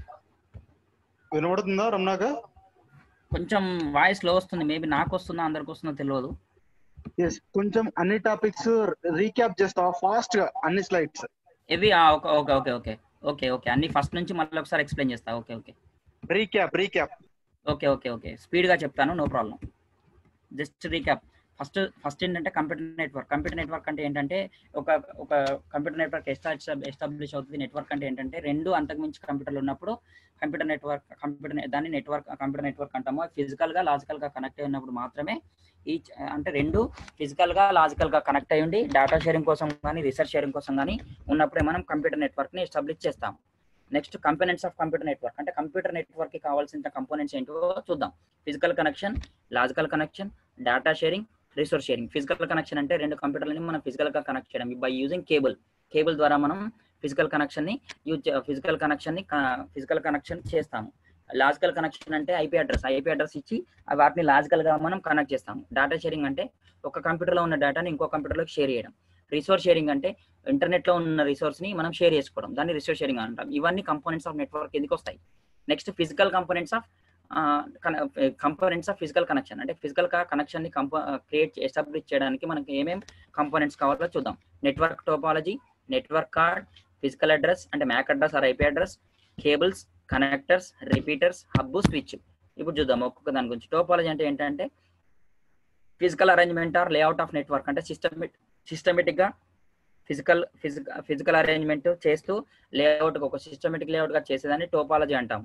వినబడుతుందా రమణాక కొంచెం వాయిస్ లో వస్తుంది మేబీ నాకు వస్తుందా అందరికి వస్తుందో తెలియదు ఎస్ కొంచెం అన్ని టాపిక్స్ రీక్యాప్ చేస్తావా ఫాస్ట్ గా అన్ని స్లైడ్స్ ఇవి ఆ, okay okay okay okay okay okay అన్ని ఫస్ట్ నుంచి మళ్ళీ ఒకసారి ఎక్స్ప్లెయిన్ చేస్తా okay okay recap recap okay okay okay స్పీడ్గా చెప్తాను no problem just recap first first ఏంటంటే కంప్యూటర్ నెట్వర్క్ కంప్యూటర్ నెట్వర్క్ అంటే ఏంటంటే ఒక ఒక కంప్యూటర్ నెట్వర్క్ ఎస్టాబ్లిష్ అవుతుంది నెట్వర్క్ అంటే ఏంటంటే రెండు అంతకుమించి కంప్యూటర్లు ఉన్నప్పుడు కంప్యూటర్ నెట్వర్క్ కంప్యూటర్ దాన్ని నెట్వర్క్ కంప్యూటర్ నెట్వర్క్ అంటాము ఫిజికల్ గా లాజికల్ గా కనెక్ట్ అయి ఉన్నప్పుడు మాత్రమే ఈ అంటే రెండు ఫిజికల్ గా లాజికల్ గా కనెక్ట్ అయి ఉండి డేటా షేరింగ్ కోసం కానీ రీసెర్చ్ షేరింగ్ కోసం కానీ ఉన్నప్పుడే మనం కంప్యూటర్ నెట్వర్క్ ని ఎస్టాబ్లిష్ చేస్తాం next components of computer network అంటే కంప్యూటర్ నెట్వర్క్ కి కావాల్సిన కంపోనెంట్స్ ఏంటో చూద్దాం physical connection logical connection data sharing resource sharing physical connection అంటే రెండు కంప్యూటర్లని మనం ఫిజికల్ గా కనెక్ట్ చేయడం బై యూజింగ్ కేబుల్ కేబుల్ ద్వారా మనం ఫిజికల్ కనెక్షన్ ని యూజ్ ఫిజికల్ కనెక్షన్ ని ఫిజికల్ కనెక్షన్ చేస్తాము లాజికల్ కనెక్షన్ అంటే ఐపీ అడ్రస్ ఐపీ అడ్రస్ ఇచ్చి ఆ వాటిని లాజికల్ గా మనం కనెక్ట్ చేస్తాము డేటా షేరింగ్ అంటే ఒక కంప్యూటర్ లో ఉన్న డేటాని ఇంకో కంప్యూటర్ లోకి షేర్ చేయడం రిసోర్స్ షేరింగ్ అంటే ఇంటర్నెట్ లో ఉన్న రిసోర్స్ ని మనం షేర్ చేసుకోవడం దాన్ని రిసోర్స్ షేరింగ్ అంటాం ఇవన్నీ కంపోనెంట్స్ ఆఫ్ నెట్వర్క్ ఎందుకు వస్తాయి next physical components of components of physical connection అంటే ఫిజికల్ గా కనెక్షన్ ని క్రియేట్ ఎస్టాబ్లిష్ చేయడానికి మనకి ఏమేం కంపోనెంట్స్ కావాలో చూద్దాం network topology network card physical address అంటే MAC address or IP address cables connectors repeaters hub switch ఇప్పుడు చూద్దాం ఒక్కొక్క దాని గురించి టోపాలజీ అంటే ఏంటంటే physical arrangement or layout of network అంటే సిస్టమేట్ సిస్టమేటిక్ గా ఫిజికల్ ఫిజికల్ ఫిజికల్ అరేంజ్మెంట్ చేస్తూ లేఅవుట్ ఒక సిస్టమేటిక్ లేఅవుట్ గా చేసేదాన్ని టోపాలజీ అంటాం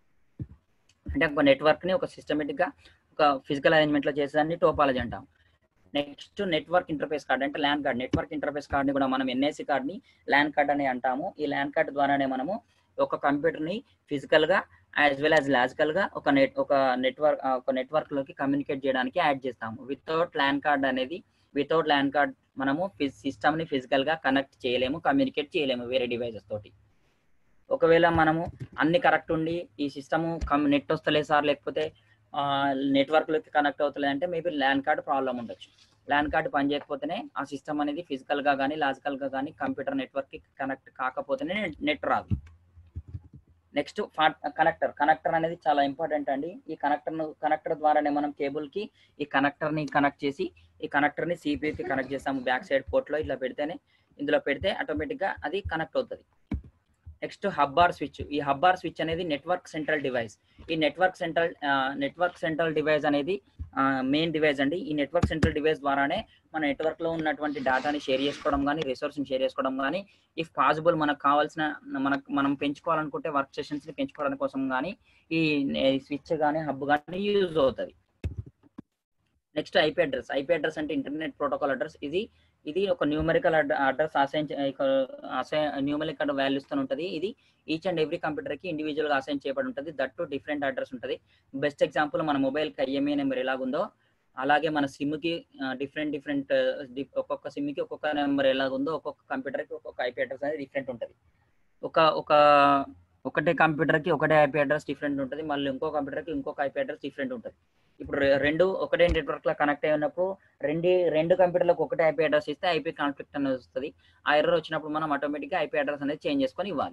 అంటే ఒక నెట్వర్క్ ని ఒక సిస్టమేటిక్ గా ఒక ఫిజికల్ అరేంజ్మెంట్ లో చేసేదాన్ని టోపాలజీ అంటాం నెక్స్ట్ నెట్వర్క్ ఇంటర్ఫేస్ కార్డ్ అంటే LAN card network interface card ని కూడా మనం ఎన్ఏసి కార్డ్ ని ల్యాన్ కార్డ్ అని అంటాము ఈ ల్యాన్ కార్డ్ ద్వారానే మనము ఒక కంప్యూటర్ ని ఫిజికల్ గా యాజ్ వెల్ యాజ్ లాజికల్ గా ఒక నెట్ ఒక నెట్వర్క్ ఒక నెట్వర్క్ లోకి కమ్యూనికేట్ చేయడానికి యాడ్ చేస్తాము వితౌట్ ల్యాన్ కార్డ్ అనేది వితౌట్ ల్యాన్ కార్డ్ మనము సిస్టమ్ ని ఫిజికల్ గా కనెక్ట్ చేయలేము కమ్యూనికేట్ చేయలేము వేరే డివైజెస్ తోటి ఒకవేళ మనము అన్ని కరెక్ట్ ఉండి ఈ సిస్టమ్ నెట్ వస్తలేదు సార్ లేకపోతే నెట్వర్క్ లోకి కనెక్ట్ అవుతలేదు అంటే మేబీ ల్యాన్ కార్డ్ ప్రాబ్లం ఉండొచ్చు ల్యాన్ కార్డ్ పనిచేయకపోతేనే ఆ సిస్టమ్ అనేది ఫిజికల్ గా కానీ లాజికల్ గా కానీ కంప్యూటర్ నెట్వర్క్ కి కనెక్ట్ కాకపోతేనే నెట్ రాదు నెక్స్ట్ కనెక్టర్ కనెక్టర్ అనేది చాలా ఇంపార్టెంట్ అండి ఈ కనెక్టర్ కనెక్టర్ ద్వారానే మనం కేబుల్ కి ఈ కనెక్టర్ ని కనెక్ట్ చేసి ఈ కనెక్టర్ ని CPU కి కనెక్ట్ చేస్తాము బ్యాక్ సైడ్ పోర్ట్ లో ఇట్లా పెడితేనే ఇందులో పెడితే ఆటోమేటిక్ గా అది కనెక్ట్ అవుతుంది నెక్స్ట్ హబ్బార్ స్విచ్ ఈ హబ్బార్ స్విచ్ అనేది నెట్వర్క్ సెంట్రల్ డివైస్ ఈ network central network central device అనేది మెయిన్ డివైస్ అండి ఈ నెట్వర్క్ సెంట్రల్ డివైస్ ద్వారానే మన నెట్వర్క్ లో ఉన్నటువంటి డేటాని షేర్ చేసుకోవడం కానీ రిసోర్స్ ని షేర్ చేసుకోవడం కానీ ఇఫ్ పాసిబుల్ మనకు కావాల్సిన మనకు మనం పెంచుకోవాలనుకుంటే వర్క్ సెషన్స్ ని పెంచుకోవడం కోసం కానీ ఈ స్విచ్ కానీ హబ్ కానీ యూజ్ అవుతుంది next IP address IP address అంటే ఇంటర్నెట్ ప్రోటోకాల్ అడ్రస్ ఇది ఇది ఒక numerical address assign assign numerical values తో ఉంటుంది ఇది ఈచ్ అండ్ ఎవ్రీ కంప్యూటర్ కి ఇండివిజువల్ గా అసైన్ చేయబడి ఉంటుంది దట్ టు డిఫరెంట్ అడ్రస్ ఉంటుంది బెస్ట్ ఎగ్జాంపుల్ మన మొబైల్ కి ఐఎంఏ నెంబర్ ఎలాగుందో అలాగే మన సిమ్ కి డిఫరెంట్ డిఫరెంట్ ఒక్కొక్క సిమ్ కి ఒక్కొక్క నెంబర్ ఎలాగుందో ఒక్కొక్క కంప్యూటర్ కి ఒక్కొక్క ఐపీ అడ్రస్ అనేది డిఫరెంట్ ఉంటుంది ఒక ఒక ఒకటే కంప్యూటర్ కి ఒకటే ఐపీ అడ్రస్ డిఫరెంట్ ఉంటుంది మళ్ళీ ఇంకో కంప్యూటర్ కి ఇంకొక ఐపీ అడ్రస్ డిఫరెంట్ ఉంటుంది ఇప్పుడు రె- రెండు ఒకటే నెట్వర్క్ లో కనెక్ట్ అయి ఉన్నప్పుడు రెండు రెండు కంప్యూటర్లకు ఒకటే ఐపీ అడ్రస్ ఇస్తే ఐపీ కాన్ఫ్లిక్ట్ అనేది వస్తుంది ఆ ఎర్రర్ వచ్చినప్పుడు మనం ఆటోమేటిక్ గా ఐపీ అడ్రస్ అనేది చేంజ్ చేసుకొని ఇవ్వాలి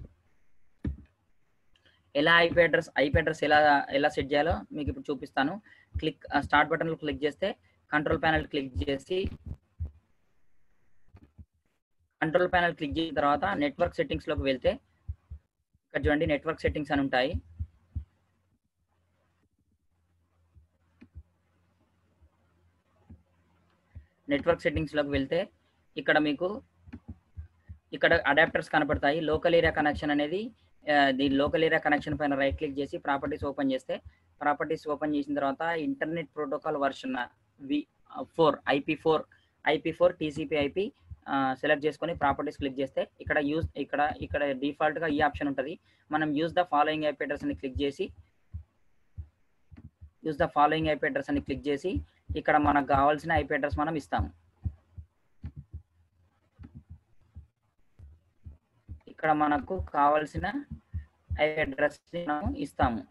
ఎలా ఐపీ అడ్రస్ ఐపీ అడ్రస్ ఎలా ఎలా సెట్ చేయాలో మీకు ఇప్పుడు చూపిస్తాను క్లిక్ స్టార్ట్ బటన్ లో క్లిక్ చేస్తే కంట్రోల్ ప్యానల్ క్లిక్ చేసి కంట్రోల్ ప్యానల్ క్లిక్ చేసిన తర్వాత నెట్వర్క్ సెట్టింగ్స్ లోకి వెళ్తే ఇక్కడ చూడండి నెట్వర్క్ సెట్టింగ్స్ అని ఉంటాయి నెట్వర్క్ సెట్టింగ్స్ లోకి వెళ్తే ఇక్కడ మీకు ఇక్కడ అడాప్టర్స్ కనపడతాయి లోకల్ ఏరియా కనెక్షన్ అనేది ఆ, దీని లోకల్ ఏరియా కనెక్షన్ పైన రైట్ క్లిక్ చేసి ప్రాపర్టీస్ ఓపెన్ చేస్తే ప్రాపర్టీస్ ఓపెన్ చేసిన తర్వాత internet protocol version V four IP four IP four TCP IP select చేసుకొని ప్రాపర్టీస్ క్లిక్ చేస్తే ఇక్కడ యూజ్ ఇక్కడ ఇక్కడ డిఫాల్ట్ గా ఈ ఆప్షన్ ఉంటుంది మనం use the following IP address అని క్లిక్ చేసి use the following IP address అని క్లిక్ చేసి ఇక్కడ మనకు కావాల్సిన ఐపీ అడ్రస్ మనం ఇస్తాము ఇక్కడ మనకు కావాల్సిన ఐపీ అడ్రస్ మనం ఇస్తాము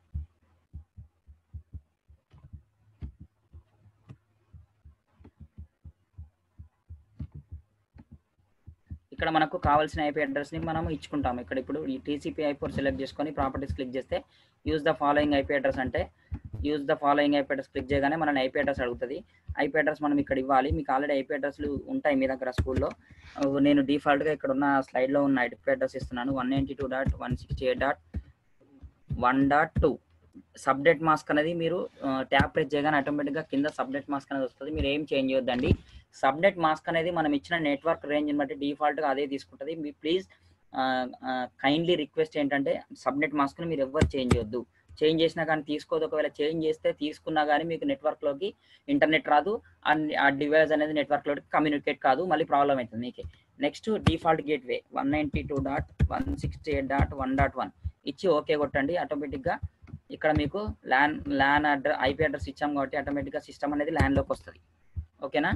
ఇక్కడ మనకు కావాల్సిన ఐపీ అడ్రస్ ని మనం ఇచ్చుకుంటాము ఇక్కడ ఇప్పుడు ఈ టీసీపీ ఐపీ సెలెక్ట్ చేసుకొని ప్రాపర్టీస్ క్లిక్ చేస్తే use the following IP address అంటే use the following IP address click చేయగానే మన ఐపీ అడ్రస్ అడుగుతుంది ఐపీ అడ్రస్ మనం ఇక్కడ ఇవ్వాలి మీకు ఆల్రెడీ ఐపీ అడ్రస్లు ఉంటాయి మీ దగ్గర స్కూల్లో నేను default గా ఇక్కడ ఉన్న slide లో ఉన్న ఐపీ అడ్రస్ ఇస్తున్నాను one ninety two dot one sixty eight dot one dot two subnet mask అనేది మీరు ట్యాప్ ప్రెస్ చేయగానే automatic గా కింద సబ్డెట్ మాస్క్ అనేది వస్తుంది మీరు ఏం చేంజ్ చేయొద్దండి సబ్నెట్ మాస్క్ అనేది మనం ఇచ్చిన నెట్వర్క్ రేంజ్ బట్టి default గా అదే తీసుకుంటుంది మీ ప్లీజ్ కైండ్లీ రిక్వెస్ట్ ఏంటంటే సబ్నెట్ మాస్క్ ని మీరు ఎవరు చేంజ్ చేయొద్దు చేంజ్ చేసినా కానీ తీసుకోదు ఒకవేళ చేంజ్ చేస్తే తీసుకున్నా కానీ మీకు నెట్వర్క్ లోకి ఇంటర్నెట్ రాదు అండ్ ఆ డివైస్ అనేది నెట్వర్క్ లోకి కమ్యూనికేట్ కాదు మళ్ళీ ప్రాబ్లం అవుతుంది మీకే next default gateway one ninety two dot one sixty eight dot one dot one ఇచ్చి ఓకే కొట్టండి ఆటోమేటిక్ గా ఇక్కడ మీకు LAN LAN address IP address ఇచ్చాం కాబట్టి ఆటోమేటిక్ గా సిస్టమ్ అనేది ల్యాన్ లోకి వస్తుంది ఓకేనా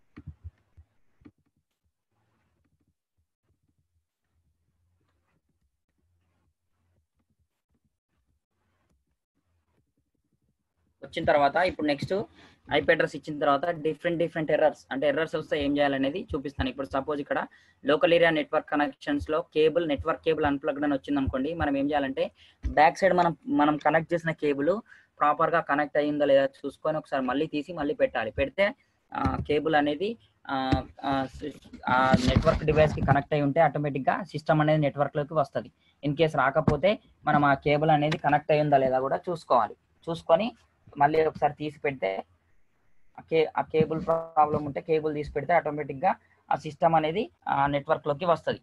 వచ్చిన తర్వాత ఇప్పుడు నెక్స్ట్ ఐపీ అడ్రస్ ఇచ్చిన తర్వాత డిఫరెంట్ డిఫరెంట్ ఎర్రర్స్ అంటే ఎర్రర్స్ వస్తే ఏం చేయాలనేది చూపిస్తాను ఇప్పుడు సపోజ్ ఇక్కడ లోకల్ ఏరియా నెట్వర్క్ కనెక్షన్స్ లో కేబుల్ నెట్వర్క్ కేబుల్ అన్ప్లగ్డ్ అని వచ్చింది అనుకోండి మనం ఏం చేయాలంటే బ్యాక్ సైడ్ మనం మనం కనెక్ట్ చేసిన కేబుల్ ప్రాపర్ గా కనెక్ట్ అయ్యిందో లేదా చూసుకొని ఒకసారి మళ్ళీ తీసి మళ్ళీ పెట్టాలి పెడితే కేబుల్ అనేది ఆ నెట్వర్క్ డివైస్ కి కనెక్ట్ అయి ఉంటే ఆటోమేటిక్ గా సిస్టమ్ అనేది నెట్వర్క్ లోకి వస్తుంది ఇన్ కేస్ రాకపోతే మనం ఆ కేబుల్ అనేది కనెక్ట్ అయి ఉందా లేదా కూడా చూసుకోవాలి చూసుకొని మళ్ళీ ఒకసారి తీసి పెడితే ఆ కే ఆ కేబుల్ ప్రాబ్లం ఉంటే కేబుల్ తీసి పెడితే ఆటోమేటిక్ గా ఆ సిస్టమ్ అనేది ఆ నెట్వర్క్ లోకి వస్తుంది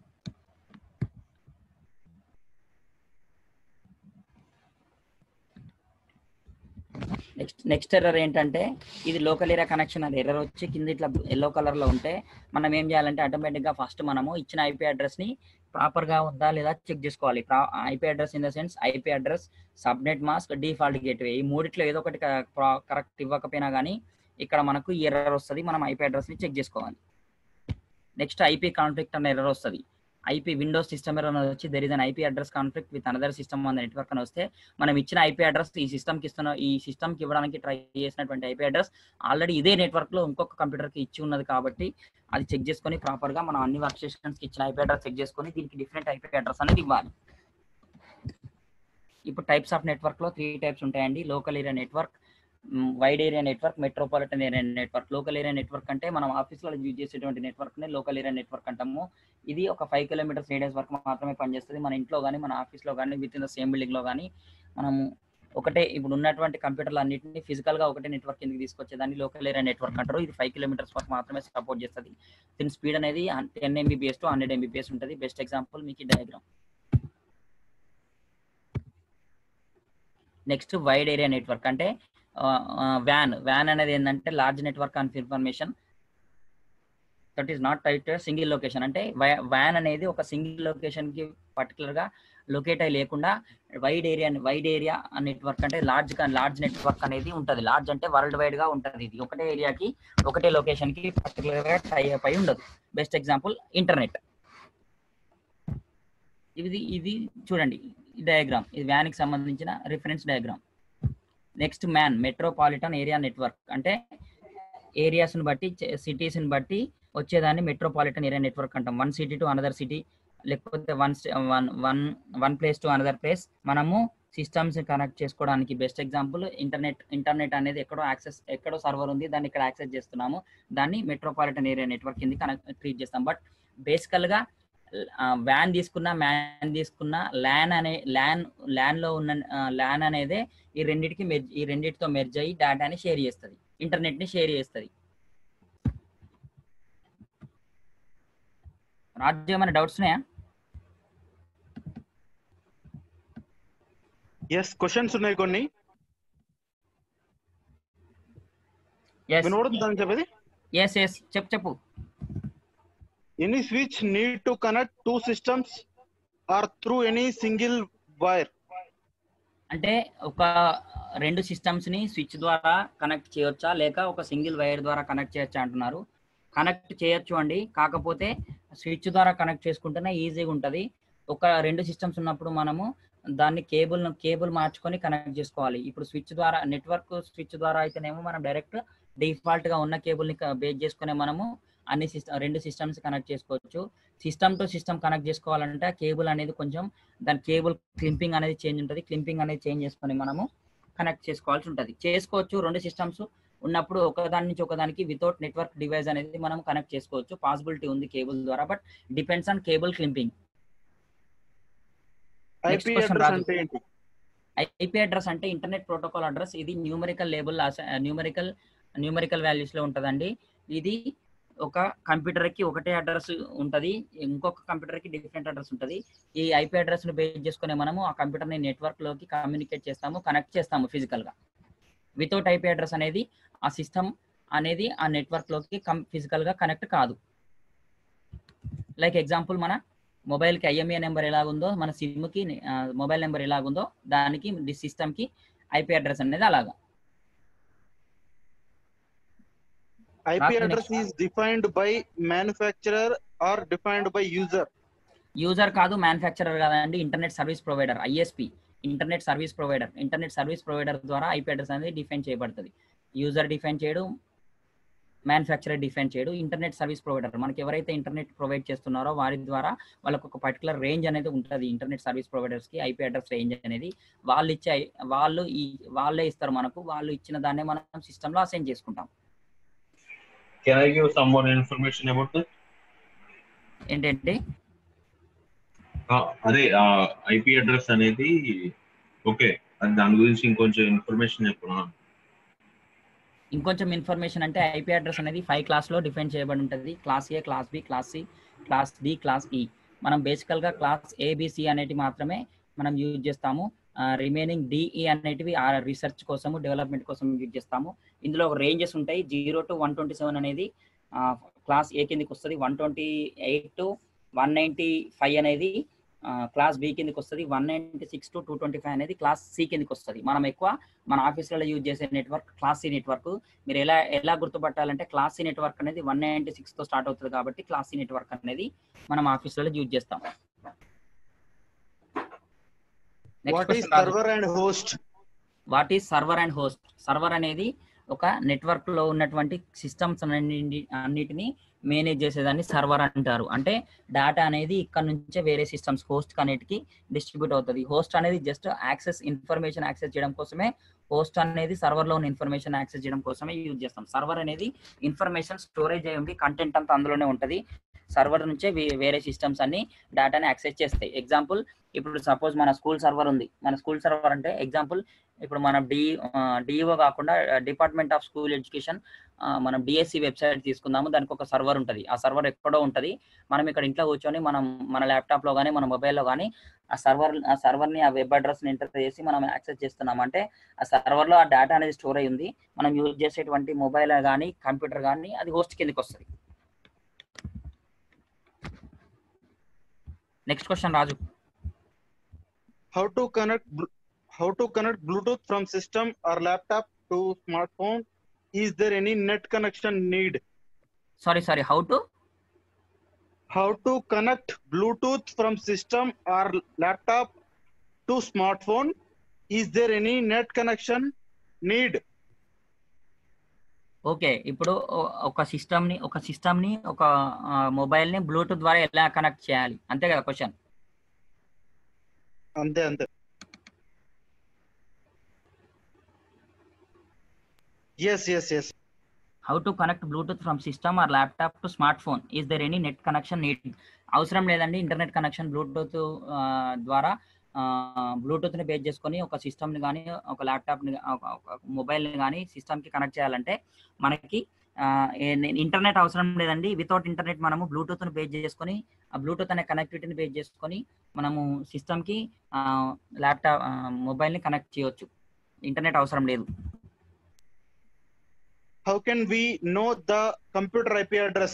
నెక్స్ట్ నెక్స్ట్ ఎర్రర్ ఏంటంటే ఇది లోకల్ ఏరియా కనెక్షన్ అది ఎర్రర్ వచ్చి కింద ఇట్లా ఎల్లో కలర్ లో ఉంటే మనం ఏం చేయాలంటే ఆటోమేటిక్ గా ఫస్ట్ మనము ఇచ్చిన ఐపీ అడ్రస్ ని ప్రాపర్ గా ఉందా లేదా చెక్ చేసుకోవాలి IP address in the sense IP address subnet mask default gateway ఈ మూడిట్లో ఏదో ఒకటి కరెక్ట్ ఇవ్వకపోయినా కానీ ఇక్కడ మనకు ఎర్రర్ వస్తుంది మనం ఐపీ అడ్రస్ ని చెక్ చేసుకోవాలి నెక్స్ట్ ఐపీ కాన్ఫ్లిక్ట్ అనే ఎర్రర్ వస్తుంది ఐపీ విండోస్ సిస్టమ్ ఎర్రర్ వచ్చి there is an IP address conflict with another system on network అని వస్తే మనం ఇచ్చిన ఐపీ అడ్రస్ ఈ సిస్టమ్ కి ఇస్తున్న ఈ సిస్టమ్ కి ఇవ్వడానికి ట్రై చేసినటువంటి ఐపీ అడ్రస్ ఆల్రెడీ ఇదే నెట్వర్క్ లో ఇంకొక కంప్యూటర్ కి ఇచ్చి ఉన్నది కాబట్టి అది చెక్ చేసుకొని ప్రాపర్ గా మనం అన్ని వర్క్ స్టేషన్స్ కి ఇచ్చిన ఐపీ అడ్రస్ చెక్ చేసుకొని దీనికి డిఫరెంట్ ఐపీ అడ్రస్ అనేది ఇవ్వాలి ఇప్పుడు టైప్స్ ఆఫ్ నెట్వర్క్ లో త్రీ టైప్స్ ఉంటాయండి local area network wide area network metropolitan area network local area network అంటే మనం ఆఫీస్లో యూజ్ చేసేటువంటి నెట్వర్క్ నే లోకల్ ఏరియా నెట్వర్క్ అంటాము ఇది ఒక ఫైవ్ కిలోమీటర్స్ రేడియస్ వరకు మాత్రమే పనిచేస్తుంది మన ఇంట్లో కానీ మన ఆఫీస్లో కానీ within the same building లో కానీ మనము ఒకటే ఇప్పుడు ఉన్నటువంటి కంప్యూటర్లు అన్నింటినీ ఫిజికల్ గా ఒకటే నెట్వర్క్ కిందకి తీసుకొచ్చేదాన్ని లోకల్ ఏరియా నెట్వర్క్ అంటారు ఇది ఫైవ్ కిలోమీటర్స్ వరకు మాత్రమే సపోర్ట్ చేస్తుంది దీని స్పీడ్ అనేది ten MBBS to hundred MBBS ఉంటుంది బెస్ట్ ఎగ్జాంపుల్ మీకు ఈ diagram next wide area network అంటే వ్యాన్ వ్యాన్ అనేది ఏంటంటే large network on information that is not tight single location అంటే వ్యాన్ అనేది ఒక సింగిల్ లొకేషన్ కి పర్టికులర్ గా లొకేట్ అయి లేకుండా wide area wide area network అంటే లార్జ్ లార్జ్ నెట్వర్క్ అనేది ఉంటుంది లార్జ్ అంటే వరల్డ్ వైడ్ గా ఉంటుంది ఇది ఒకటే ఏరియాకి ఒకటే లొకేషన్ కి పర్టికులర్ గా టై అప్ అయి ఉండదు బెస్ట్ ఎగ్జాంపుల్ ఇంటర్నెట్ ఇది ఇది చూడండి ఈ డయాగ్రామ్ ఇది వ్యాన్ కి సంబంధించిన reference diagram next MAN metropolitan area network అంటే ఏరియాస్ ని బట్టి సిటీస్ ని బట్టి వచ్చేదాన్ని మెట్రోపాలిటన్ ఏరియా నెట్వర్క్ అంటాం one city to another city లేకపోతే one one one one place to another place మనము సిస్టమ్స్ కనెక్ట్ చేసుకోవడానికి బెస్ట్ ఎగ్జాంపుల్ ఇంటర్నెట్ ఇంటర్నెట్ అనేది ఎక్కడో యాక్సెస్ ఎక్కడో సర్వర్ ఉంది దాన్ని ఇక్కడ యాక్సెస్ చేస్తున్నాము దాన్ని మెట్రోపాలిటన్ ఏరియా నెట్వర్క్ కింద కనెక్ట్ ట్రీట్ చేస్తాం బట్ బేసికల్ గా వ్యాన్ తీసుకున్న మ్యాన్ తీసుకున్న ల్యాన్ అనే ల్యాన్ ల్యాన్ లో ఉన్న ల్యాన్ అనేదే ఈ రెండింటికి మెర్జ్ ఈ రెండింటితో మెర్జ్ అయ్యి డేటాని షేర్ చేస్తుంది ఇంటర్నెట్ ని షేర్ చేస్తుంది రాజు ఏమైనా డౌట్స్ ఉన్నాయా ఎస్ క్వశ్చన్స్ ఉన్నాయి కొన్ని ఎస్ వినోడుతుందని చెప్పేది ఎస్ ఎస్ చెప్పు చెప్పు any switch need to connect two systems or through any single wire అంటే ఒక రెండు సిస్టమ్స్ ని స్విచ్ ద్వారా కనెక్ట్ చేయొచ్చా లేక ఒక సింగిల్ వైర్ ద్వారా కనెక్ట్ చేయొచ్చా అంటున్నారు కనెక్ట్ చేయొచ్చు అండి కాకపోతే స్విచ్ ద్వారా కనెక్ట్ చేసుకుంటేనే ఈజీగా ఉంటుంది ఒక రెండు సిస్టమ్స్ ఉన్నప్పుడు మనము దాన్ని కేబుల్ కేబుల్ మార్చుకొని కనెక్ట్ చేసుకోవాలి ఇప్పుడు స్విచ్ ద్వారా నెట్వర్క్ స్విచ్ ద్వారా అయితేనేమో మనం డైరెక్ట్ డిఫాల్ట్ గా ఉన్న కేబుల్ ని బేస్ చేసుకునే మనము అన్ని సిస్టమ్ రెండు సిస్టమ్స్ కనెక్ట్ చేసుకోవచ్చు సిస్టమ్ టు సిస్టమ్ కనెక్ట్ చేసుకోవాలంటే కేబుల్ అనేది కొంచెం దాని కేబుల్ క్లింపింగ్ అనేది చేంజ్ ఉంటుంది క్లింపింగ్ అనేది చేంజ్ చేసుకొని మనము కనెక్ట్ చేసుకోవాల్సి ఉంటుంది చేసుకోవచ్చు రెండు సిస్టమ్స్ ఉన్నప్పుడు ఒకదాని నుంచి ఒకదానికి వితౌట్ నెట్వర్క్ డివైస్ అనేది మనం కనెక్ట్ చేసుకోవచ్చు పాసిబిలిటీ ఉంది కేబుల్ ద్వారా but depends on cable crimping Next IP question, address Raju. అంటే ఏంటి ఐపీ అడ్రస్ అంటే ఇంటర్నెట్ ప్రోటోకాల్ అడ్రస్ ఇది numerical label numerical numerical values లో ఉంటదండి ఇది ఒక కంప్యూటర్ కి ఒకటే అడ్రస్ ఉంటది ఇంకొక కంప్యూటర్ కి డిఫరెంట్ అడ్రస్ ఉంటది ఈ ఐపీ అడ్రస్ ను బేస్ చేసుకుని మనము ఆ కంప్యూటర్ ని నెట్వర్క్ లోకి కమ్యూనికేట్ చేస్తాము కనెక్ట్ చేస్తాము ఫిజికల్ గా వితౌట్ ఐపీ అడ్రస్ అనేది ఆ సిస్టమ్ అనేది ఆ నెట్వర్క్ లోకి ఫిజికల్ గా కనెక్ట్ కాదు లైక్ ఎగ్జాంపుల్ మన మొబైల్ కి ఐఎంఏ నెంబర్ ఎలాగుందో మన సిమ్ కి మొబైల్ నెంబర్ ఎలాగుందో దానికి సిస్టమ్ కి ఐపీ అడ్రస్ అనేది అలాగా IP Last address is defined by manufacturer or defined by user user కాదు మ్యానుఫ్యాక్చరర్ కాదండి internet service provider ISP internet service provider internet service provider ద్వారా ఐపీ అడ్రస్ అనేది డిఫైన్ చేయబడుతుంది యూజర్ డిఫైన్ చేయడు manufacturer define చేయడు internet service provider మనకి ఎవరైతే internet provide చేస్తున్నారో వారి ద్వారా వాళ్ళకు ఒక పర్టికులర్ రేంజ్ అనేది ఉంటుంది ఇంటర్నెట్ సర్వీస్ ప్రొవైడర్స్ కి ఐపీ అడ్రస్ రేంజ్ అనేది వాళ్ళు ఇచ్చే వాళ్ళు ఈ వాళ్ళే ఇస్తారు మనకు వాళ్ళు ఇచ్చిన దాన్నే మనం సిస్టమ్ లో అసైన్ చేసుకుంటాం Can I give some more information about that? ఏంటంటే ఆ, అదే ఐపీ అడ్రస్ అనేది ఓకే అది దాని గురించి ఇంకొంచెం ఇన్ఫర్మేషన్ చెప్పనా ఇంకొంచెం ఇన్ఫర్మేషన్ అంటే ఐపీ అడ్రస్ అనేది ఫైవ్ క్లాస్ లో డిఫైన్ చేయబడి ఉంటుంది class A class B class C class D class E మనం బేసికల్ గా క్లాస్ ఏబిసి అనేటివి మాత్రమే మనం యూజ్ చేస్తాము రిమైనింగ్ డిఈ అనేటివి ఆ రీసెర్చ్ కోసము డెవలప్మెంట్ కోసం యూజ్ చేస్తాము ఇందులో రేంజెస్ ఉంటాయి zero to one twenty seven అనేది క్లాస్ ఏ కిందకి వస్తుంది one twenty eight to one ninety five అనేది క్లాస్ బి కిందకి వస్తుంది one ninety six to two twenty five అనేది క్లాస్ సి కిందకి వస్తుంది మనం ఎక్కువ మన ఆఫీసులలో యూజ్ చేసే నెట్వర్క్ క్లాస్ సి నెట్వర్క్ మీరు ఎలా ఎలా గుర్తుపట్టాలంటే క్లాస్ సి నెట్వర్క్ అనేది వన్ నైన్టీ సిక్స్ తో స్టార్ట్ అవుతుంది కాబట్టి క్లాస్ సి నెట్వర్క్ అనేది మనం ఆఫీసులలో యూజ్ చేస్తాం what is server and host what is server and host server అనేది ఒక నెట్వర్క్ లో ఉన్నటువంటి సిస్టమ్స్ అన్నింటి అన్నిటిని మేనేజ్ చేసేదాన్ని సర్వర్ అంటారు అంటే డేటా అనేది ఇక్కడ నుంచే వేరే సిస్టమ్స్ హోస్ట్ అన్నిటికి డిస్ట్రిబ్యూట్ అవుతుంది హోస్ట్ అనేది జస్ట్ యాక్సెస్ ఇన్ఫర్మేషన్ యాక్సెస్ చేయడం కోసమే హోస్ట్ అనేది సర్వర్ లో ఉన్న ఇన్ఫర్మేషన్ యాక్సెస్ చేయడం కోసమే యూజ్ చేస్తాం సర్వర్ అనేది ఇన్ఫర్మేషన్ స్టోరేజ్ అయి ఉండి కంటెంట్ అంతా అందులోనే ఉంటది సర్వర్ నుంచే వే- వేరే సిస్టమ్స్ అన్ని డేటాని యాక్సెస్ చేస్తాయి ఎగ్జాంపుల్ ఇప్పుడు సపోజ్ మన స్కూల్ సర్వర్ ఉంది మన స్కూల్ సర్వర్ అంటే ఎగ్జాంపుల్ ఇప్పుడు మనం డి డిఓ కాకుండా డిపార్ట్మెంట్ ఆఫ్ స్కూల్ ఎడ్యుకేషన్ మనం డిఎస్సి వెబ్సైట్ తీసుకుందాము దానికి ఒక సర్వర్ ఉంటుంది ఆ సర్వర్ ఎక్కడో ఉంటుంది మనం ఇక్కడ ఇంట్లో కూర్చొని మనం మన ల్యాప్టాప్ లో కానీ మన మొబైల్లో కానీ ఆ సర్వర్ ఆ సర్వర్ ని ఆ వెబ్ అడ్రస్ ని ఎంటర్ చేసి మనం యాక్సెస్ చేస్తున్నాం అంటే ఆ సర్వర్ లో ఆ డేటా అనేది స్టోర్ అయి ఉంది మనం యూజ్ చేసేటువంటి మొబైల్ కానీ కంప్యూటర్ కానీ అది హోస్ట్ కిందకి వస్తుంది next question Raju how to connect bl- how to connect bluetooth from system or laptop to smartphone is there any net connection need sorry sorry how to how to connect bluetooth from system or laptop to smartphone is there any net connection need okay ఇప్పుడు ఓ- ఒక system ని ఒక system ని ఒక mobile ని Bluetooth ద్వారా ఎలా కనెక్ట్ చేయాలి అంతే కదా క్వశ్చన్ అంతే అంతే yes yes yes how to connect Bluetooth from system or laptop to smart phone is there any net connection need అవసరం లేదండి ఇంటర్నెట్ కనెక్షన్ బ్లూటూత్ ద్వారా బ్లూటూత్ ని బేస్ చేసుకొని ఒక సిస్టమ్ ని కానీ ఒక ల్యాప్టాప్ ని మొబైల్ ని కానీ సిస్టమ్ కి కనెక్ట్ చేయాలంటే మనకి ఇంటర్నెట్ అవసరం లేదండి వితౌట్ ఇంటర్నెట్ మనము బ్లూటూత్ ని బేస్ చేసుకొని ఆ బ్లూటూత్ అనే కనెక్టివిటీని బేస్ చేసుకొని మనము సిస్టమ్ కి ల్యాప్టాప్ మొబైల్ ని కనెక్ట్ చేయొచ్చు ఇంటర్నెట్ అవసరం లేదు how can we know the computer ip address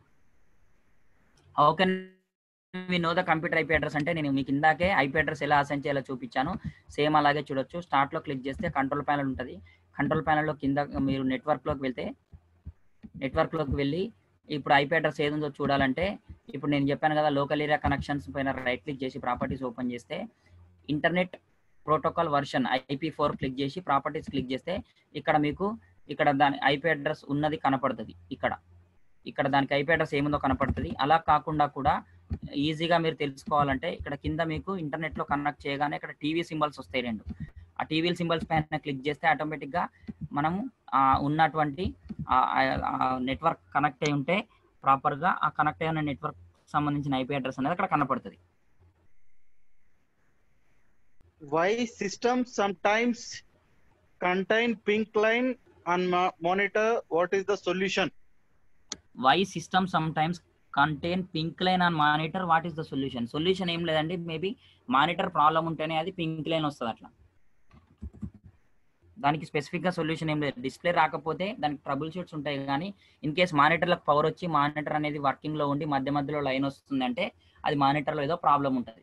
how can we know the computer IP address అంటే నేను మీకు ఇందాకే ఐపీ అడ్రస్ ఎలా అసైన్ చేయాలో చూపించాను సేమ్ అలాగే చూడొచ్చు స్టార్ట్ లో క్లిక్ చేస్తే కంట్రోల్ ప్యానల్ ఉంటుంది కంట్రోల్ ప్యానల్ లో కింద మీరు నెట్వర్క్ లోకి వెళ్తే నెట్వర్క్ లోకి వెళ్ళి ఇప్పుడు ఐపీ అడ్రస్ ఏది ఉందో చూడాలంటే ఇప్పుడు నేను చెప్పాను కదా లోకల్ ఏరియా కనెక్షన్స్ పైన రైట్ క్లిక్ చేసి ప్రాపర్టీస్ ఓపెన్ చేస్తే internet protocol version IP four click చేసి ప్రాపర్టీస్ క్లిక్ చేస్తే ఇక్కడ మీకు ఇక్కడ దాని ఐపీ అడ్రస్ ఉన్నది కనపడుతుంది ఇక్కడ ఇక్కడ దానికి ఐపీ అడ్రస్ ఏముందో కనపడుతుంది అలా కాకుండా కూడా ఈజీగా మీరు తెలుసుకోవాలంటే ఇక్కడ కింద మీకు ఇంటర్నెట్ లో కనెక్ట్ చేయగానే ఇక్కడ టీవీ సింబల్స్ వస్తాయి రెండు ఆ టీవీ సింబల్స్ పైన క్లిక్ చేస్తే ఆటోమేటిక్ గా మనము ఆ ఉన్నటువంటి నెట్వర్క్ కనెక్ట్ అయి ఉంటే ప్రాపర్ గా ఆ కనెక్ట్ అయిన నెట్వర్క్ సంబంధించిన ఐపీ అడ్రస్ అనేది అక్కడ కనపడుతుంది why systems sometimes contain pink line on mo- monitor what is the solution why system sometimes contain pink line on monitor what is the solution solution ఏం లేదండి maybe monitor problem ఉంటేనే అది pink line వస్తుంది అట్లా దానికి specific గా solution ఏం లేదు డిస్ప్లే రాకపోతే దానికి ట్రబుల్ షూట్స్ ఉంటాయి కానీ ఇన్ కేస్ మానిటర్లకు పవర్ వచ్చి మానిటర్ అనేది వర్కింగ్ లో ఉండి మధ్య మధ్యలో లైన్ వస్తుంది అంటే అది మానిటర్ లో ఏదో ప్రాబ్లం ఉంటుంది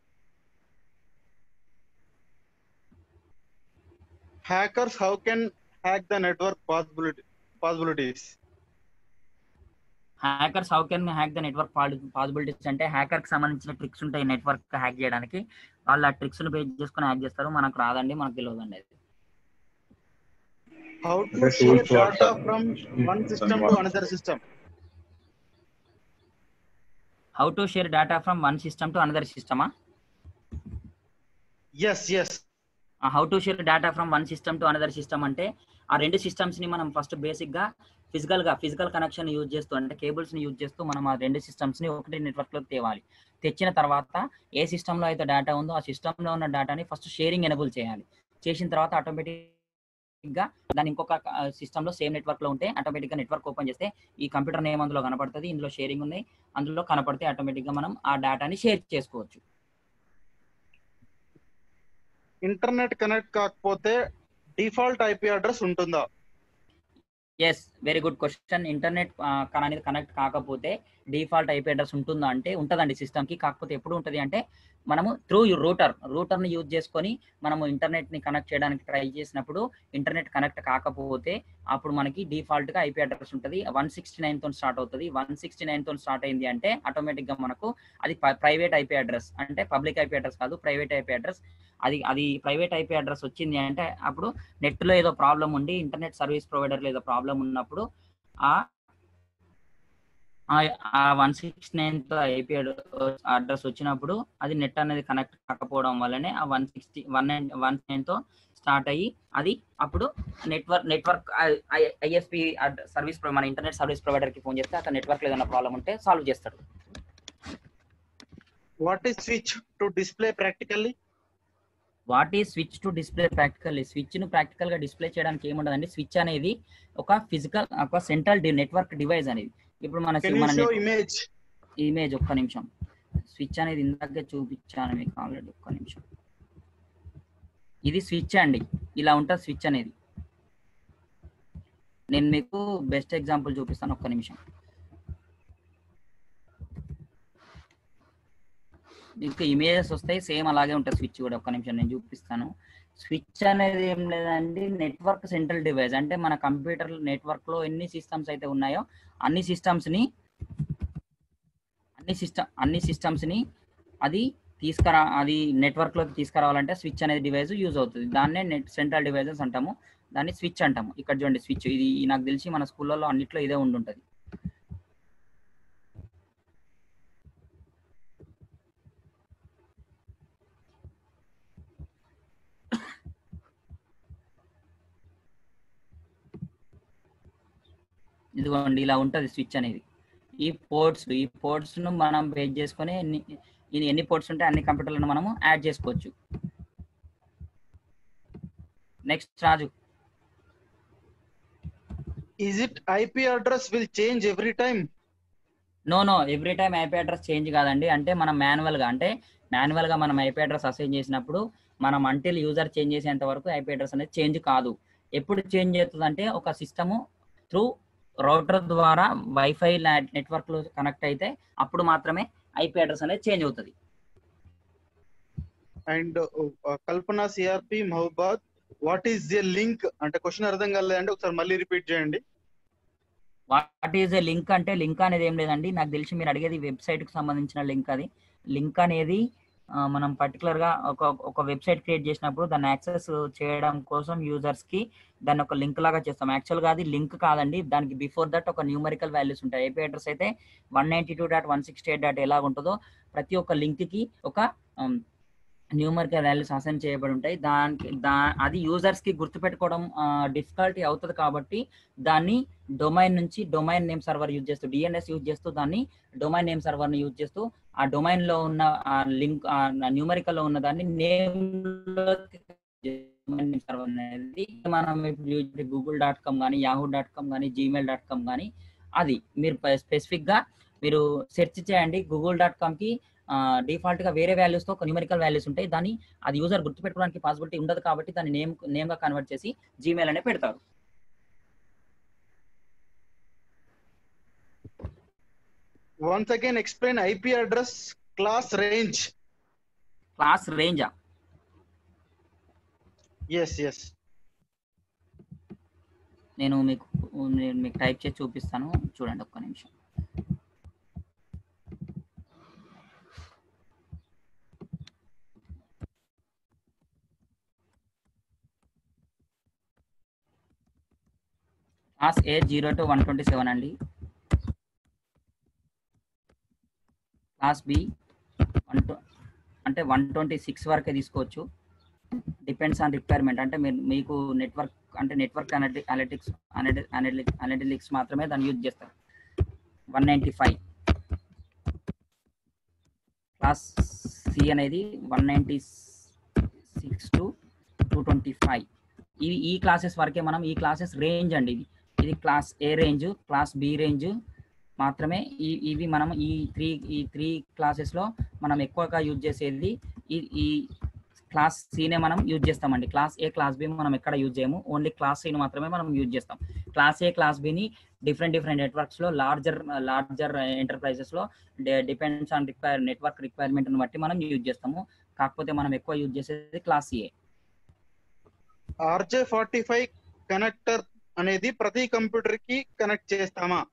hackers how can hack the network possibility possibilities hackers how can hack the network possibilities అంటే హ్యాకర్ కి సంబంధించిన ట్రిక్స్ ఉంటాయి నెట్వర్క్ హ్యాక్ చేయడానికి వాళ్ళు ఆ ట్రిక్స్ ను బేస్ చేసుకుని హ్యాక్ చేస్తారు మనకు రాదండి మనకు తెలియదండి అది how to Okay, share tools what, data uh, from one system to another system how to share data from one system to another సిస్టమా yes yes how to share data from one system to another system అంటే ఆ రెండు సిస్టమ్స్ ని మనం first basic గా physical గా physical connection use చేస్తూ అంటే కేబుల్స్ ని యూజ్ చేస్తూ మనం ఆ రెండు సిస్టమ్స్ ని ఒకటి నెట్వర్క్ లోకి తేవాలి తెచ్చిన తర్వాత ఏ సిస్టమ్ లో అయితే డేటా ఉందో ఆ సిస్టమ్ లో ఉన్న డేటాని ఫస్ట్ షేరింగ్ ఎనబుల్ చేయాలి చేసిన తర్వాత ఆటోమేటిక్ గా దాని ఇంకొక సిస్టమ్ లో సేమ్ నెట్వర్క్ లో ఉంటే ఆటోమేటిక్ గా నెట్వర్క్ ఓపెన్ చేస్తే ఈ కంప్యూటర్ నేమ్ అందులో కనపడుతుంది ఇందులో షేరింగ్ ఉన్నాయి అందులో కనపడితే ఆటోమేటిక్ గా మనం ఆ డేటాని షేర్ చేసుకోవచ్చు ఇంటర్నెట్ కనెక్ట్ కాకపోతే డిఫాల్ట్ ఐపీ అడ్రస్ ఉంటుందా yes very good question internet అనేది కనెక్ట్ కాకపోతే డిఫాల్ట్ ఐపీ అడ్రస్ ఉంటుందా అంటే ఉంటుందండి సిస్టమ్ కి కాకపోతే ఎప్పుడు ఉంటుంది అంటే మనము త్రూ రూటర్ రూటర్ ని యూజ్ చేసుకొని మనము ఇంటర్నెట్ ని కనెక్ట్ చేయడానికి ట్రై చేసినప్పుడు ఇంటర్నెట్ కనెక్ట్ కాకపోతే అప్పుడు మనకి డిఫాల్ట్ గా ఐపీ అడ్రస్ ఉంటుంది వన్ సిక్స్టీ నైన్ తో స్టార్ట్ అవుతుంది వన్ సిక్స్టీ నైన్ తో స్టార్ట్ అయింది అంటే ఆటోమేటిక్ గా మనకు అది ప్రైవేట్ ఐపీ అడ్రస్ అంటే పబ్లిక్ ఐపీ అడ్రస్ కాదు ప్రైవేట్ ఐపీ అడ్రస్ అది అది ప్రైవేట్ ఐపీ అడ్రస్ వచ్చింది అంటే అప్పుడు నెట్లో ఏదో ప్రాబ్లం ఉండి ఇంటర్నెట్ సర్వీస్ ప్రొవైడర్లో ఏదో ప్రాబ్లం ఉన్నప్పుడు ఆ ఆ one six nine IP address వచ్చినప్పుడు అది నెట్ అనేది కనెక్ట్ కాకపోవడం వల్లనే ఆ one sixty one nine one nine తో స్టార్ట్ అయ్యి అది అప్పుడు నెట్వర్క్ నెట్వర్క్ ఐఎస్పి సర్వీస్ మన ఇంటర్నెట్ సర్వీస్ ప్రొవైడర్ కి ఫోన్ చేస్తే అతను నెట్వర్క్ ఏదైనా ప్రాబ్లం ఉంటే సాల్వ్ చేస్తాడు What is switch to display practically? What ఈ switch to display practical switch ను ప్రాక్టికల్ గా డిస్ప్లే చేయడానికి ఏముండదండి స్విచ్ అనేది ఒక ఫిజికల్ ఒక సెంట్రల్ నెట్వర్క్ డివైస్ అనేది ఇప్పుడు మన Can you మన show image? ఇమేజ్ ఒక్క నిమిషం స్విచ్ అనేది ఇందాకే చూపించాను మీకు ఆల్రెడీ ఒక్క నిమిషం ఇది స్విచ్ అండి ఇలా ఉంటుంది స్విచ్ అనేది నేను మీకు బెస్ట్ ఎగ్జాంపుల్ చూపిస్తాను ఒక్క నిమిషం మీకు ఇమేజెస్ వస్తాయి సేమ్ అలాగే ఉంటుంది స్విచ్ కూడా ఒక్క నిమిషం నేను చూపిస్తాను స్విచ్ అనేది ఏం లేదండి నెట్వర్క్ సెంట్రల్ డివైస్ అంటే మన కంప్యూటర్ నెట్వర్క్ లో ఎన్ని సిస్టమ్స్ అయితే ఉన్నాయో అన్ని సిస్టమ్స్ ని అన్ని సిస్టమ్ అన్ని సిస్టమ్స్ ని అది తీసుకురా అది నెట్వర్క్ లోకి తీసుకురావాలంటే స్విచ్ అనేది డివైస్ యూజ్ అవుతుంది దాన్నే నెట్ సెంట్రల్ డివైజెస్ అంటాము దాన్ని స్విచ్ అంటాము ఇక్కడ చూడండి స్విచ్ ఇది నాకు తెలిసి మన స్కూళ్ళలో అన్నిట్లో ఇదే ఉండుంటది ఇదిగోండి ఇలా ఉంటది స్విచ్ అనేది ఈ పోర్ట్స్ ఈ పోర్ట్స్ ను మనం బేస్ చేసుకొని ఎన్ని ఇది ఎన్ని పోర్ట్స్ ఉంటే అన్ని కంప్యూటర్లను మనము యాడ్ చేసుకోవచ్చు next Raju Is it IP address will change every time? No no every time IP address change కాదండి అంటే మనం మాన్యువల్ గా అంటే మాన్యువల్ గా మనం ఐపీ అడ్రస్ అసైన్ చేసినప్పుడు మనం అంటిల్ యూజర్ చేంజ్ చేసేంత వరకు ఐపీ అడ్రస్ అనేది చేంజ్ కాదు ఎప్పుడు చేంజ్ అవుతుంది అంటే ఒక సిస్టము త్రూ రౌటర్ ద్వారా వైఫై నెట్వర్క్ లో కనెక్ట్ అయితే అప్పుడు మాత్రమే ఐపీ అడ్రస్ అనేది చేంజ్ అవుతుంది And uh, Kalpana CRP Mahabad, what is the link? అంటే క్వశ్చన్ అర్థం కాలేదంటే ఒకసారి మళ్ళీ రిపీట్ చేయండి వాట్ ఈజ్ ఏ లింక్ అంటే లింక్ అనేది ఏం లేదండి నాకు తెలిసి మీరు అడిగేది వెబ్సైట్ కి సంబంధించిన లింక్ అది లింక్ అనేది ఆ, మనం పర్టికులర్ గా ఒక ఒక వెబ్సైట్ క్రియేట్ చేసినప్పుడు దాన్ని యాక్సెస్ చేయడం కోసం యూజర్స్ కి దాన్ని ఒక లింక్ లాగా చేస్తాం యాక్చువల్ గా అది లింక్ కాదండి దానికి బిఫోర్ దట్ ఒక న్యూమరికల్ వాల్యూస్ ఉంటాయి ఏపీ అడ్రస్ అయితే one ninety two dot one sixty eight dot ఎలా ఉంటుందో ప్రతి ఒక్క లింక్ కి ఒక న్యూమరికల్ వాల్యూస్ అసైన్ చేయబడి ఉంటాయి దానికి దా అది యూజర్స్ కి గుర్తుపెట్టుకోవడం డిఫికల్టీ అవుతుంది కాబట్టి దాన్ని డొమైన్ నుంచి డొమైన్ నేమ్ సర్వర్ యూజ్ చేస్తూ డిఎన్ఎస్ యూజ్ చేస్తూ దాన్ని డొమైన్ నేమ్ సర్వర్ ని యూజ్ చేస్తూ ఆ డొమైన్ లో ఉన్న ఆ లింక్ న్యూమరికల్ లో ఉన్న దాన్ని నేమ్ సర్వర్ అనేది మనం ఇప్పుడు గూగుల్ డాట్ కామ్ కానీ యాహూ డాట్ కామ్ కానీ జీమెయిల్ డాట్ కామ్ కానీ అది మీరు స్పెసిఫిక్ గా మీరు సెర్చ్ చేయండి గూగుల్ డాట్ కామ్ కి డిఫాల్ట్ గా వేరే వాల్యూస్ తో న్యూమరికల్ వాల్యూస్ ఉంటాయి దాన్ని అది యూజర్ గుర్తుపెట్టుకోవడానికి పాసిబిలిటీ ఉండదు కాబట్టి దాన్ని నేమ్ నేమ్ గా కన్వర్ట్ చేసి జీమెయిల్ అనే పెడతారు once again explain IP address class range class రేంజా ఎస్ ఎస్ నేను మీకు నేను మీకు టైప్ చేసి చూపిస్తాను చూడండి ఒక్క నిమిషం class A zero to one twenty seven అండి క్లాస్ బి వన్ అంటే వన్ ట్వంటీ సిక్స్ వరకే తీసుకోవచ్చు డిపెండ్స్ ఆన్ రిక్వైర్మెంట్ అంటే మీరు మీకు నెట్వర్క్ అంటే నెట్వర్క్ అనలిటిక్స్ అనలిటిక్స్ మాత్రమే దాన్ని యూజ్ చేస్తారు one ninety five class C అనేది one ninety six to two twenty five ఇవి ఈ క్లాసెస్ వరకే మనం ఈ క్లాసెస్ రేంజ్ అండి ఇది ఇది class A range class B range మాత్రమే ఈ ఇవి మనం ఈ త్రీ ఈ త్రీ క్లాసెస్లో మనం ఎక్కువగా యూజ్ చేసేది ఈ ఈ క్లాస్ సినే మనం యూజ్ చేస్తామండి క్లాస్ ఏ క్లాస్ బి మనం ఎక్కడ యూజ్ చేయము ఓన్లీ క్లాస్ సిని మాత్రమే మనం యూజ్ చేస్తాం క్లాస్ ఏ క్లాస్ బిని డిఫరెంట్ డిఫరెంట్ నెట్వర్క్స్ లో లార్జర్ లార్జర్ ఎంటర్ప్రైజెస్ లో depends on require network requirement బట్టి మనం యూజ్ చేస్తాము కాకపోతే మనం ఎక్కువ యూజ్ చేసేది class A RJ forty five connector అనేది ప్రతి కంప్యూటర్ కి కనెక్ట్ చేస్తామా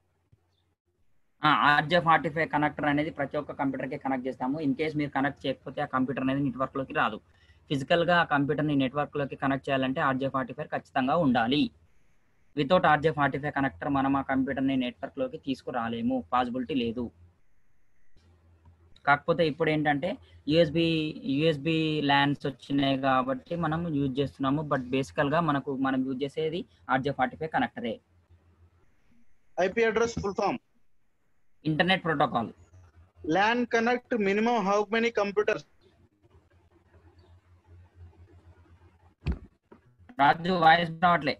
ఆర్జే ఫార్టీ ఫైవ్ కనెక్టర్ అనేది ప్రతి ఒక్క కంప్యూటర్ కి కనెక్ట్ చేస్తాము ఇన్ కేస్ మీరు కనెక్ట్ చేయకపోతే ఆ కంప్యూటర్ అనేది నెట్వర్క్ లోకి రాదు ఫిజికల్ గా ఆ కంప్యూటర్ ని నెట్వర్క్ లోకి కనెక్ట్ చేయాలంటే ఆర్జే ఫార్టీ ఫైవ్ ఖచ్చితంగా ఉండాలి without RJ forty five connector మనం ఆ కంప్యూటర్ ని నెట్వర్క్ లోకి తీసుకురాలేము పాసిబిలిటీ లేదు కాకపోతే ఇప్పుడు ఏంటంటే యూఎస్బి యూఎస్బి ల్యాన్స్ వచ్చినాయి కాబట్టి మనం యూజ్ చేస్తున్నాము బట్ బేసికల్ గా మనకు మనం యూజ్ చేసేది ఆర్జే ఫార్టీ ఫైవ్ కనెక్టరే IP address full form. Internet protocol LAN connect minimum how many computers? Raju voice రావట్లే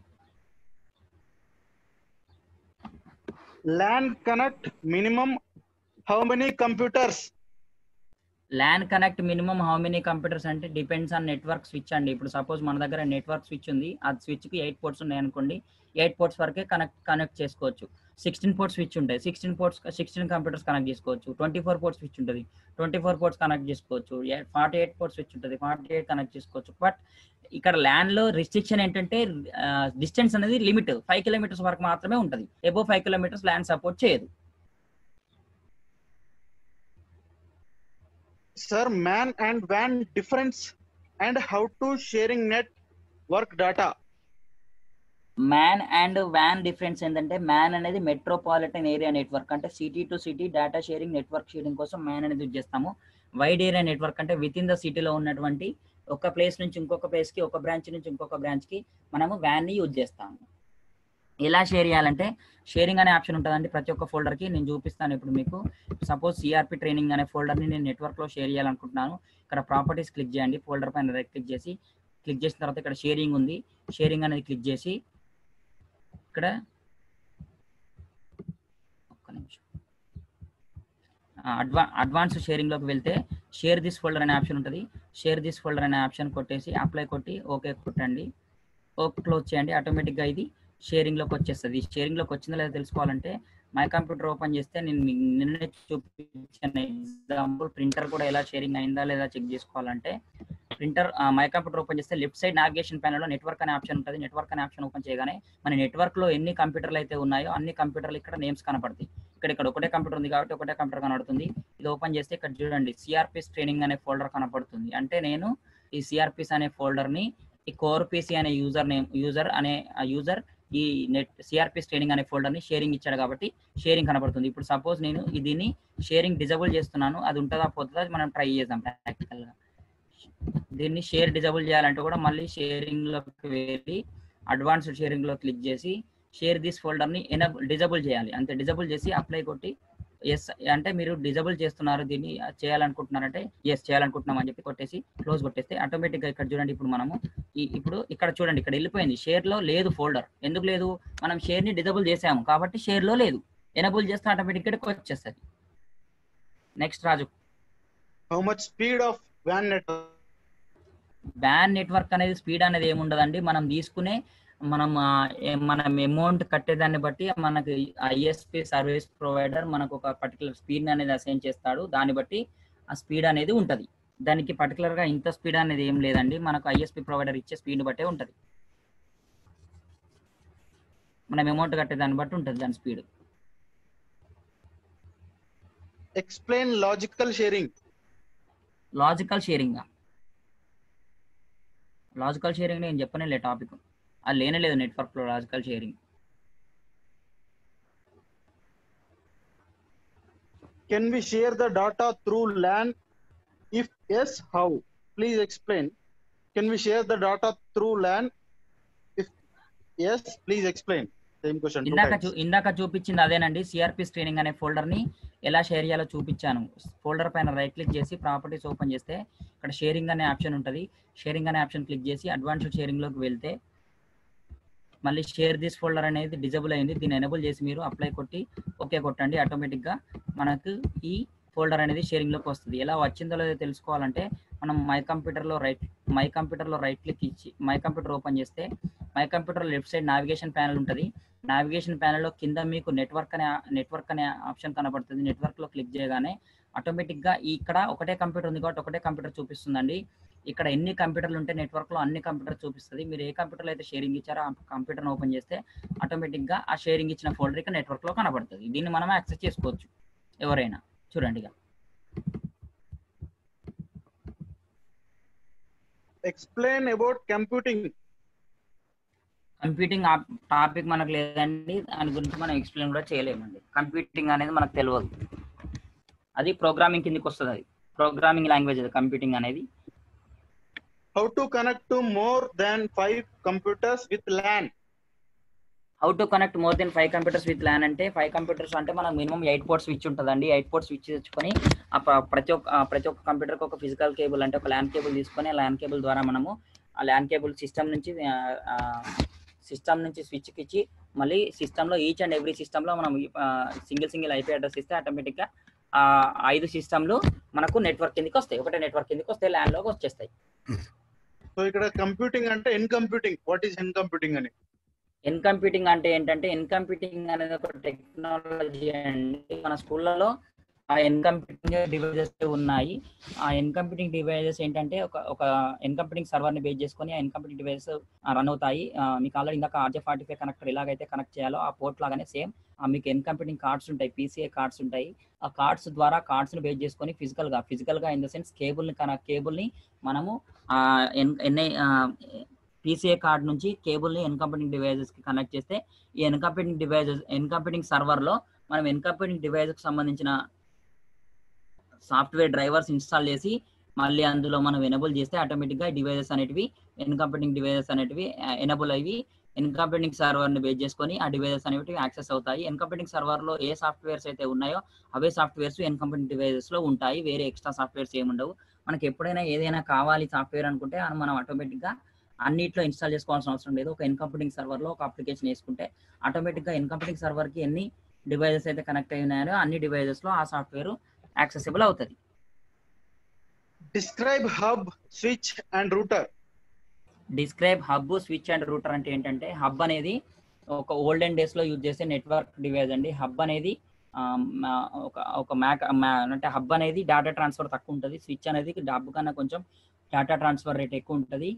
LAN connect minimum how many computers? LAN connect minimum how many computers అంటే depends on network switch అండి ఇప్పుడు suppose మన దగ్గర network switch ఉంది ఆ switch కి eight ports ఉన్నాయి అనుకోండి ఎయిట్ పోర్ట్స్ వరకే కనెక్ట్ కనెక్ట్ చేసుకోవచ్చు సిక్స్టీన్ పోర్ట్ స్విచ్ ఉంటాయి sixteen ports sixteen computers connect చేసుకోవచ్చు ట్వంటీ ఫోర్ పోర్ట్ స్విచ్ ఉంటుంది ట్వంటీ ఫోర్ పోర్ట్స్ కనెక్ట్ చేసుకోవచ్చు ఫార్టీ ఎయిట్ పోర్ట్ స్విచ్ ఉంటుంది ఫార్టీ ఎయిట్ కనెక్ట్ చేసుకోవచ్చు బట్ ఇక్కడ ల్యాండ్ లో రిస్ట్రిక్షన్ ఏంటంటే డిస్టెన్స్ అనేది లిమిట్ ఫైవ్ కిలోమీటర్స్ వరకు మాత్రమే ఉంటుంది above five kilometres LAN support చేయదు Sir, MAN and WAN difference and how to sharing network data. MAN and వ్యాన్ డిఫరెన్స్ ఏంటంటే మ్యాన్ అనేది మెట్రోపాలిటన్ ఏరియా నెట్వర్క్ అంటే city to city data sharing network sharing కోసం MAN అనేది use చేస్తాము wide area network అంటే within the సిటీలో ఉన్నటువంటి ఒక ప్లేస్ నుంచి ఇంకొక ప్లేస్ కి ఒక బ్రాంచ్ నుంచి ఇంకొక బ్రాంచ్ కి మనము వ్యాన్ ని యూజ్ చేస్తాము ఎలా షేర్ చేయాలంటే షేరింగ్ అనే ఆప్షన్ ఉంటుందండి ప్రతి ఒక్క folder కి నేను చూపిస్తాను ఇప్పుడు మీకు సపోజ్ సిఆర్పి ట్రైనింగ్ అనే folder ని నేను నెట్వర్క్ లో షేర్ చేయాలనుకుంటున్నాను ఇక్కడ ప్రాపర్టీస్ క్లిక్ చేయండి ఫోల్డర్ పైన రైట్ క్లిక్ చేసి క్లిక్ చేసిన తర్వాత ఇక్కడ షేరింగ్ ఉంది షేరింగ్ అనేది క్లిక్ చేసి ఇక్కడ ఒక్క నిమిషం అడ్వా అడ్వాన్స్ షేరింగ్ లోకి వెళ్తే షేర్ దిస్ ఫోల్డర్ అనే ఆప్షన్ ఉంటుంది షేర్ దిస్ ఫోల్డర్ అనే ఆప్షన్ కొట్టేసి అప్లై కొట్టి ఓకే కొట్టండి ఓకే క్లోజ్ చేయండి ఆటోమేటిక్గా ఇది షేరింగ్ లోకి వచ్చేస్తుంది షేరింగ్ లోకి వచ్చిందో లేదో తెలుసుకోవాలంటే మై కంప్యూటర్ ఓపెన్ చేస్తే నేను మీకు నిన్నే చూపించిన ఎగ్జాంపుల్ ప్రింటర్ కూడా ఎలా షేరింగ్ అయిందా లేదా చెక్ చేసుకోవాలంటే ప్రింటర్ మై కంప్యూటర్ ఓపెన్ చేస్తే లెఫ్ట్ సైడ్ నావిగేషన్ ప్యానల్ లో నెట్వర్క్ అనే ఆప్షన్ ఉంటుంది నెట్వర్క్ అనే ఆప్షన్ ఓపెన్ చేయగానే మన నెట్వర్క్ లో ఎన్ని కంప్యూటర్లు అయితే ఉన్నాయో అన్ని కంప్యూటర్లు ఇక్కడ నేమ్స్ కనపడతాయి ఇక్కడ ఇక్కడ ఒకటే కంప్యూటర్ ఉంది కాబట్టి ఒకటే కంప్యూటర్ కనబడుతుంది ఇది ఓపెన్ చేస్తే ఇక్కడ చూడండి సిఆర్పిస్ ట్రైనింగ్ అనే ఫోల్డర్ కనపడుతుంది అంటే నేను ఈ సిఆర్పిస్ అనే ఫోల్డర్ ని ఈ కోర్ పీసీ అనే యూజర్ నేమ్ యూజర్ అనే యూజర్ ఈ నెట్ సిఆర్పిస్ ట్రైనింగ్ అనే ఫోల్డర్ ని షేరింగ్ ఇచ్చాడు కాబట్టి షేరింగ్ కనపడుతుంది ఇప్పుడు సపోజ్ నేను దీన్ని షేరింగ్ డిజబుల్ చేస్తున్నాను అది ఉంటుందా పోతుందా అది మనం ట్రై చేద్దాం ప్రాక్టికల్ గా దీన్ని షేర్ డిజబుల్ చేయాలంటే కూడా మళ్ళీ షేరింగ్ లోకి వెళ్ళి అడ్వాన్స్డ్ షేరింగ్ లో క్లిక్ చేసి షేర్ దిస్ ఫోల్డర్ ని ఎనబుల్ డిజబుల్ చేయాలి అంతే డిజబుల్ చేసి అప్లై కొట్టి ఎస్ అంటే మీరు డిజబుల్ చేస్తున్నారు దీన్ని చేయాలనుకుంటున్నారంటే ఎస్ చేయాలనుకుంటున్నాం అని చెప్పి కొట్టేసి క్లోజ్ కొట్టేస్తే ఆటోమేటిక్ గా ఇక్కడ చూడండి ఇప్పుడు మనము ఈ ఇప్పుడు ఇక్కడ చూడండి ఇక్కడ వెళ్ళిపోయింది షేర్ లో లేదు ఫోల్డర్ ఎందుకు లేదు మనం షేర్ ని డిజబుల్ చేసాము కాబట్టి షేర్ లో లేదు ఎనబుల్ చేస్తే ఆటోమేటిక్ గా వచ్చేస్తుంది next Raju How much speed of WAN network? WAN network అనేది స్పీడ్ అనేది ఏముండదండి మనం తీసుకునే మనం ఆ, ఏ- మనం అమౌంట్ కట్టేదాన్ని బట్టి మనకి ఐఎస్పి సర్వీస్ ప్రొవైడర్ మనకు ఒక పర్టికులర్ స్పీడ్ అనేది అసైన్ చేస్తాడు దాన్ని బట్టి ఆ స్పీడ్ అనేది ఉంటది దానికి పర్టికులర్ గా ఇంత స్పీడ్ అనేది ఏం లేదండి మనకు ఐఎస్పి ప్రొవైడర్ ఇచ్చే స్పీడ్ బట్టే ఉంటది మనం అమౌంట్ కట్టేదాన్ని బట్టి ఉంటుంది దాని speed Explain logical sharing. Logical sharing logical sharing నేను చెప్పనే లే టాపిక్ అది లేనే లేదు నెట్వర్క్ లో logical sharing Can we share the data through LAN? If yes, how? Please explain. Can we share the data through LAN? If yes, please explain. Same question. two ఇందాక times. చూ ఇందాక చూపించింది అదేనండి CRPs training అనే folder ని ఎలా share చేయాలో చూపించాను ఫోల్డర్ పైన రైట్ క్లిక్ చేసి ప్రాపర్టీస్ ఓపెన్ చేస్తే ఇక్కడ షేరింగ్ అనే ఆప్షన్ ఉంటుంది షేరింగ్ అనే ఆప్షన్ క్లిక్ చేసి అడ్వాన్స్డ్ షేరింగ్ లోకి వెళ్తే మళ్ళీ షేర్ దిస్ ఫోల్డర్ అనేది డిజబుల్ అయింది దీన్ని ఎనబుల్ చేసి మీరు అప్లై కొట్టి ఓకే కొట్టండి ఆటోమేటిక్ గా మనకు ఈ ఫోల్డర్ అనేది షేరింగ్ లోకి వస్తుంది ఎలా వచ్చిందో లేదో తెలుసుకోవాలంటే మనం మై కంప్యూటర్ లో రైట్ మై కంప్యూటర్ లో రైట్ క్లిక్ ఇచ్చి మై కంప్యూటర్ ఓపెన్ చేస్తే my computer left side navigation panel ఉంటుంది నావిగేషన్ ప్యానల్ లో కింద మీకు నెట్వర్క్ అనే నెట్వర్క్ అనే ఆప్షన్ కనబడుతుంది నెట్వర్క్ లో క్లిక్ చేయగానే ఆటోమేటిక్ గా ఈ ఇక్కడ ఒకటే కంప్యూటర్ ఉంది కాబట్టి ఒకటే కంప్యూటర్ చూపిస్తుందండి ఇక్కడ ఎన్ని కంప్యూటర్లు ఉంటే నెట్వర్క్ లో అన్ని కంప్యూటర్ చూపిస్తుంది మీరు ఏ కంప్యూటర్ అయితే షేరింగ్ ఇచ్చారో ఆ కంప్యూటర్ ఓపెన్ చేస్తే ఆటోమేటిక్ గా ఆ షేరింగ్ ఇచ్చిన ఫోల్డర్ ఇక్కడ నెట్వర్క్ లో కనబడుతుంది దీన్ని మనం యాక్సెస్ చేసుకోవచ్చు ఎవరైనా చూడండి ఇక explain about computing. Computing topic మనకు లేదండి దాని గురించి మనం ఎక్స్ప్లెయిన్ కూడా చేయలేమండి కంప్యూటింగ్ అనేది మనకు తెలియదు అది ప్రోగ్రామింగ్ కిందకి వస్తుంది అది ప్రోగ్రామింగ్ లాంగ్వేజ్ అది కంప్యూటింగ్ అనేది How to connect to more than five computers with LAN. How to connect more than five computers with LAN అంటే ఫైవ్ కంప్యూటర్స్ అంటే మనకు మినిమం ఎయిట్ పోర్ట్ స్విచ్ ఉంటుందండి ఎయిట్ పోర్ట్ స్విచ్ తెచ్చుకొని ఆ ప- ప్రతి ఒక్క ఆ ప్రతి ఒక్క కంప్యూటర్కి ఒక ఫిజికల్ కేబుల్ అంటే ఒక ల్యాన్ కేబుల్ తీసుకొని ఆ ల్యాన్ కేబుల్ ద్వారా మనము ఆ ల్యాన్ కేబుల్ సిస్టమ్ నుంచి సిస్టమ్ నుంచి స్విచ్కి ఇచ్చి మళ్ళీ సిస్టంలో ఈచ్ అండ్ ఎవ్రీ సిస్టంలో మనం సింగిల్ సింగిల్ ఐపీ అడ్రస్ ఇస్తే ఆటోమేటిక్గా ఆ ఐదు సిస్టంలు మనకు నెట్వర్క్ కిందకి వస్తాయి ఒకటే నెట్వర్క్ కిందకి వస్తే ల్యాన్లోకి వచ్చేస్తాయి సో ఇక్కడ కంప్యూటింగ్ అంటే N computing what is N computing అని ఎన్ కంప్యూటింగ్ అంటే ఏంటంటే ఎన్ కంప్యూటింగ్ అనేది ఒక టెక్నాలజీ అండి మన స్కూళ్ళలో ఆ ఎన్ కంప్యూటింగ్ డివైజెస్ ఉన్నాయి ఆ ఎన్ కంప్యూటింగ్ డివైజెస్ ఏంటంటే ఒక ఒక ఎన్ కంప్యూటింగ్ సర్వర్ ని బేస్ చేసుకొని ఆ ఎన్ కంప్యూటింగ్ డివైజెస్ రన్ అవుతాయి ఆ, మీకు ఆల్రెడీ ఇందాక ఆర్జే ఫార్టీ ఫైవ్ కనెక్టర్ ఎలాగైతే కనెక్ట్ చేయాలో ఆ పోర్ట్ లాగానే సేమ్ మీకు ఎన్ కంప్యూటింగ్ కార్డ్స్ ఉంటాయి పీసీఏ కార్డ్స్ ఉంటాయి ఆ కార్డ్స్ ద్వారా కార్డ్స్ ని బేస్ చేసుకొని ఫిజికల్ గా ఫిజికల్ గా ఇన్ ద సెన్స్ కేబుల్ ని కన కేబుల్ ని మనము ఆ ఎన్ ఎన్ఐ పీసీఏ కార్డ్ నుంచి కేబుల్ ని ఎన్కంప్యూటింగ్ డివైజెస్ కి కనెక్ట్ చేస్తే ఈ ఎన్కంప్యూటింగ్ డివైజెస్ ఎన్కంప్యూటింగ్ సర్వర్ లో మనం ఎన్కంప్యూటింగ్ డివైస్ కి సంబంధించిన సాఫ్ట్వేర్ డ్రైవర్స్ ఇన్స్టాల్ చేసి మళ్ళీ అందులో మనం ఎనబుల్ చేస్తే ఆటోమేటిక్ గా డివైజెస్ అనేటివి ఎన్కంప్యూటింగ్ డివైజెస్ అనేటివి ఎనబుల్ అయ్యి ఎన్కంప్యూటింగ్ సర్వర్ ని బేస్ చేసుకొని ఆ డివైజెస్ అనేవి యాక్సెస్ అవుతాయి ఎన్కంప్యూటింగ్ సర్వర్ లో ఏ సాఫ్ట్వేర్స్ అయితే ఉన్నాయో అవే సాఫ్ట్వేర్స్ ఎన్కంప్యూటింగ్ డివైజెస్ లో ఉంటాయి వేరే ఎక్స్ట్రా సాఫ్ట్వేర్స్ ఏమి ఉండవు మనకి ఎప్పుడైనా ఏదైనా కావాలి సాఫ్ట్వేర్ అనుకుంటే అది మనం ఆటోమేటిక్ గా అన్నిట్లో ఇన్స్టాల్ చేసుకోవాల్సిన అవసరం లేదు ఒక ఎన్కంప్యూటింగ్ సర్వర్ లో ఒక అప్లికేషన్ వేసుకుంటే ఆటోమేటిక్ గా ఎన్కంప్యూటింగ్ సర్వర్ కి ఎన్ని డివైజెస్ అయితే కనెక్ట్ అయి ఉన్నాయో అన్ని డివైజెస్ లో ఆ సాఫ్ట్వేర్ యాక్సెసిబుల్ అవుతుంది describe hub switch and router describe hub switch and router అంటే ఏంటంటే హబ్ అనేది ఒక ఓల్డెన్ డేస్ లో యూజ్ చేసే నెట్వర్క్ డివైస్ అండి హబ్ అనేది ఆ, మా- ఒక ఒక మ్యాక్ మా- అంటే హబ్ అనేది డేటా ట్రాన్స్ఫర్ తక్కువ ఉంటుంది స్విచ్ అనేది హబ్ కన్నా కొంచెం డేటా ట్రాన్స్ఫర్ రేట్ ఎక్కువ ఉంటుంది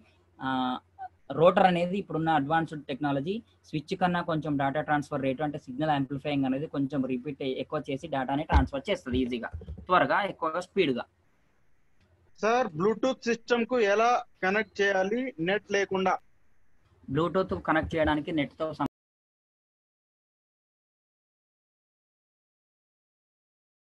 రోటర్ అనేది ఇప్పుడున్న అడ్వాన్స్డ్ టెక్నాలజీ స్విచ్ కన్నా కొంచెం డేటా ట్రాన్స్ఫర్ రేటు అంటే సిగ్నల్ యాంప్లిఫైయింగ్ అనేది కొంచెం రిపీట్ ఎక్కువ చేసి డేటాని ట్రాన్స్ఫర్ చేస్తుంది ఈజీగా త్వరగా ఎక్కువగా స్పీడ్గా సార్ బ్లూటూత్ సిస్టమ్ కు ఎలా కనెక్ట్ చేయాలి నెట్ లేకుండా బ్లూటూత్ కనెక్ట్ చేయడానికి నెట్తో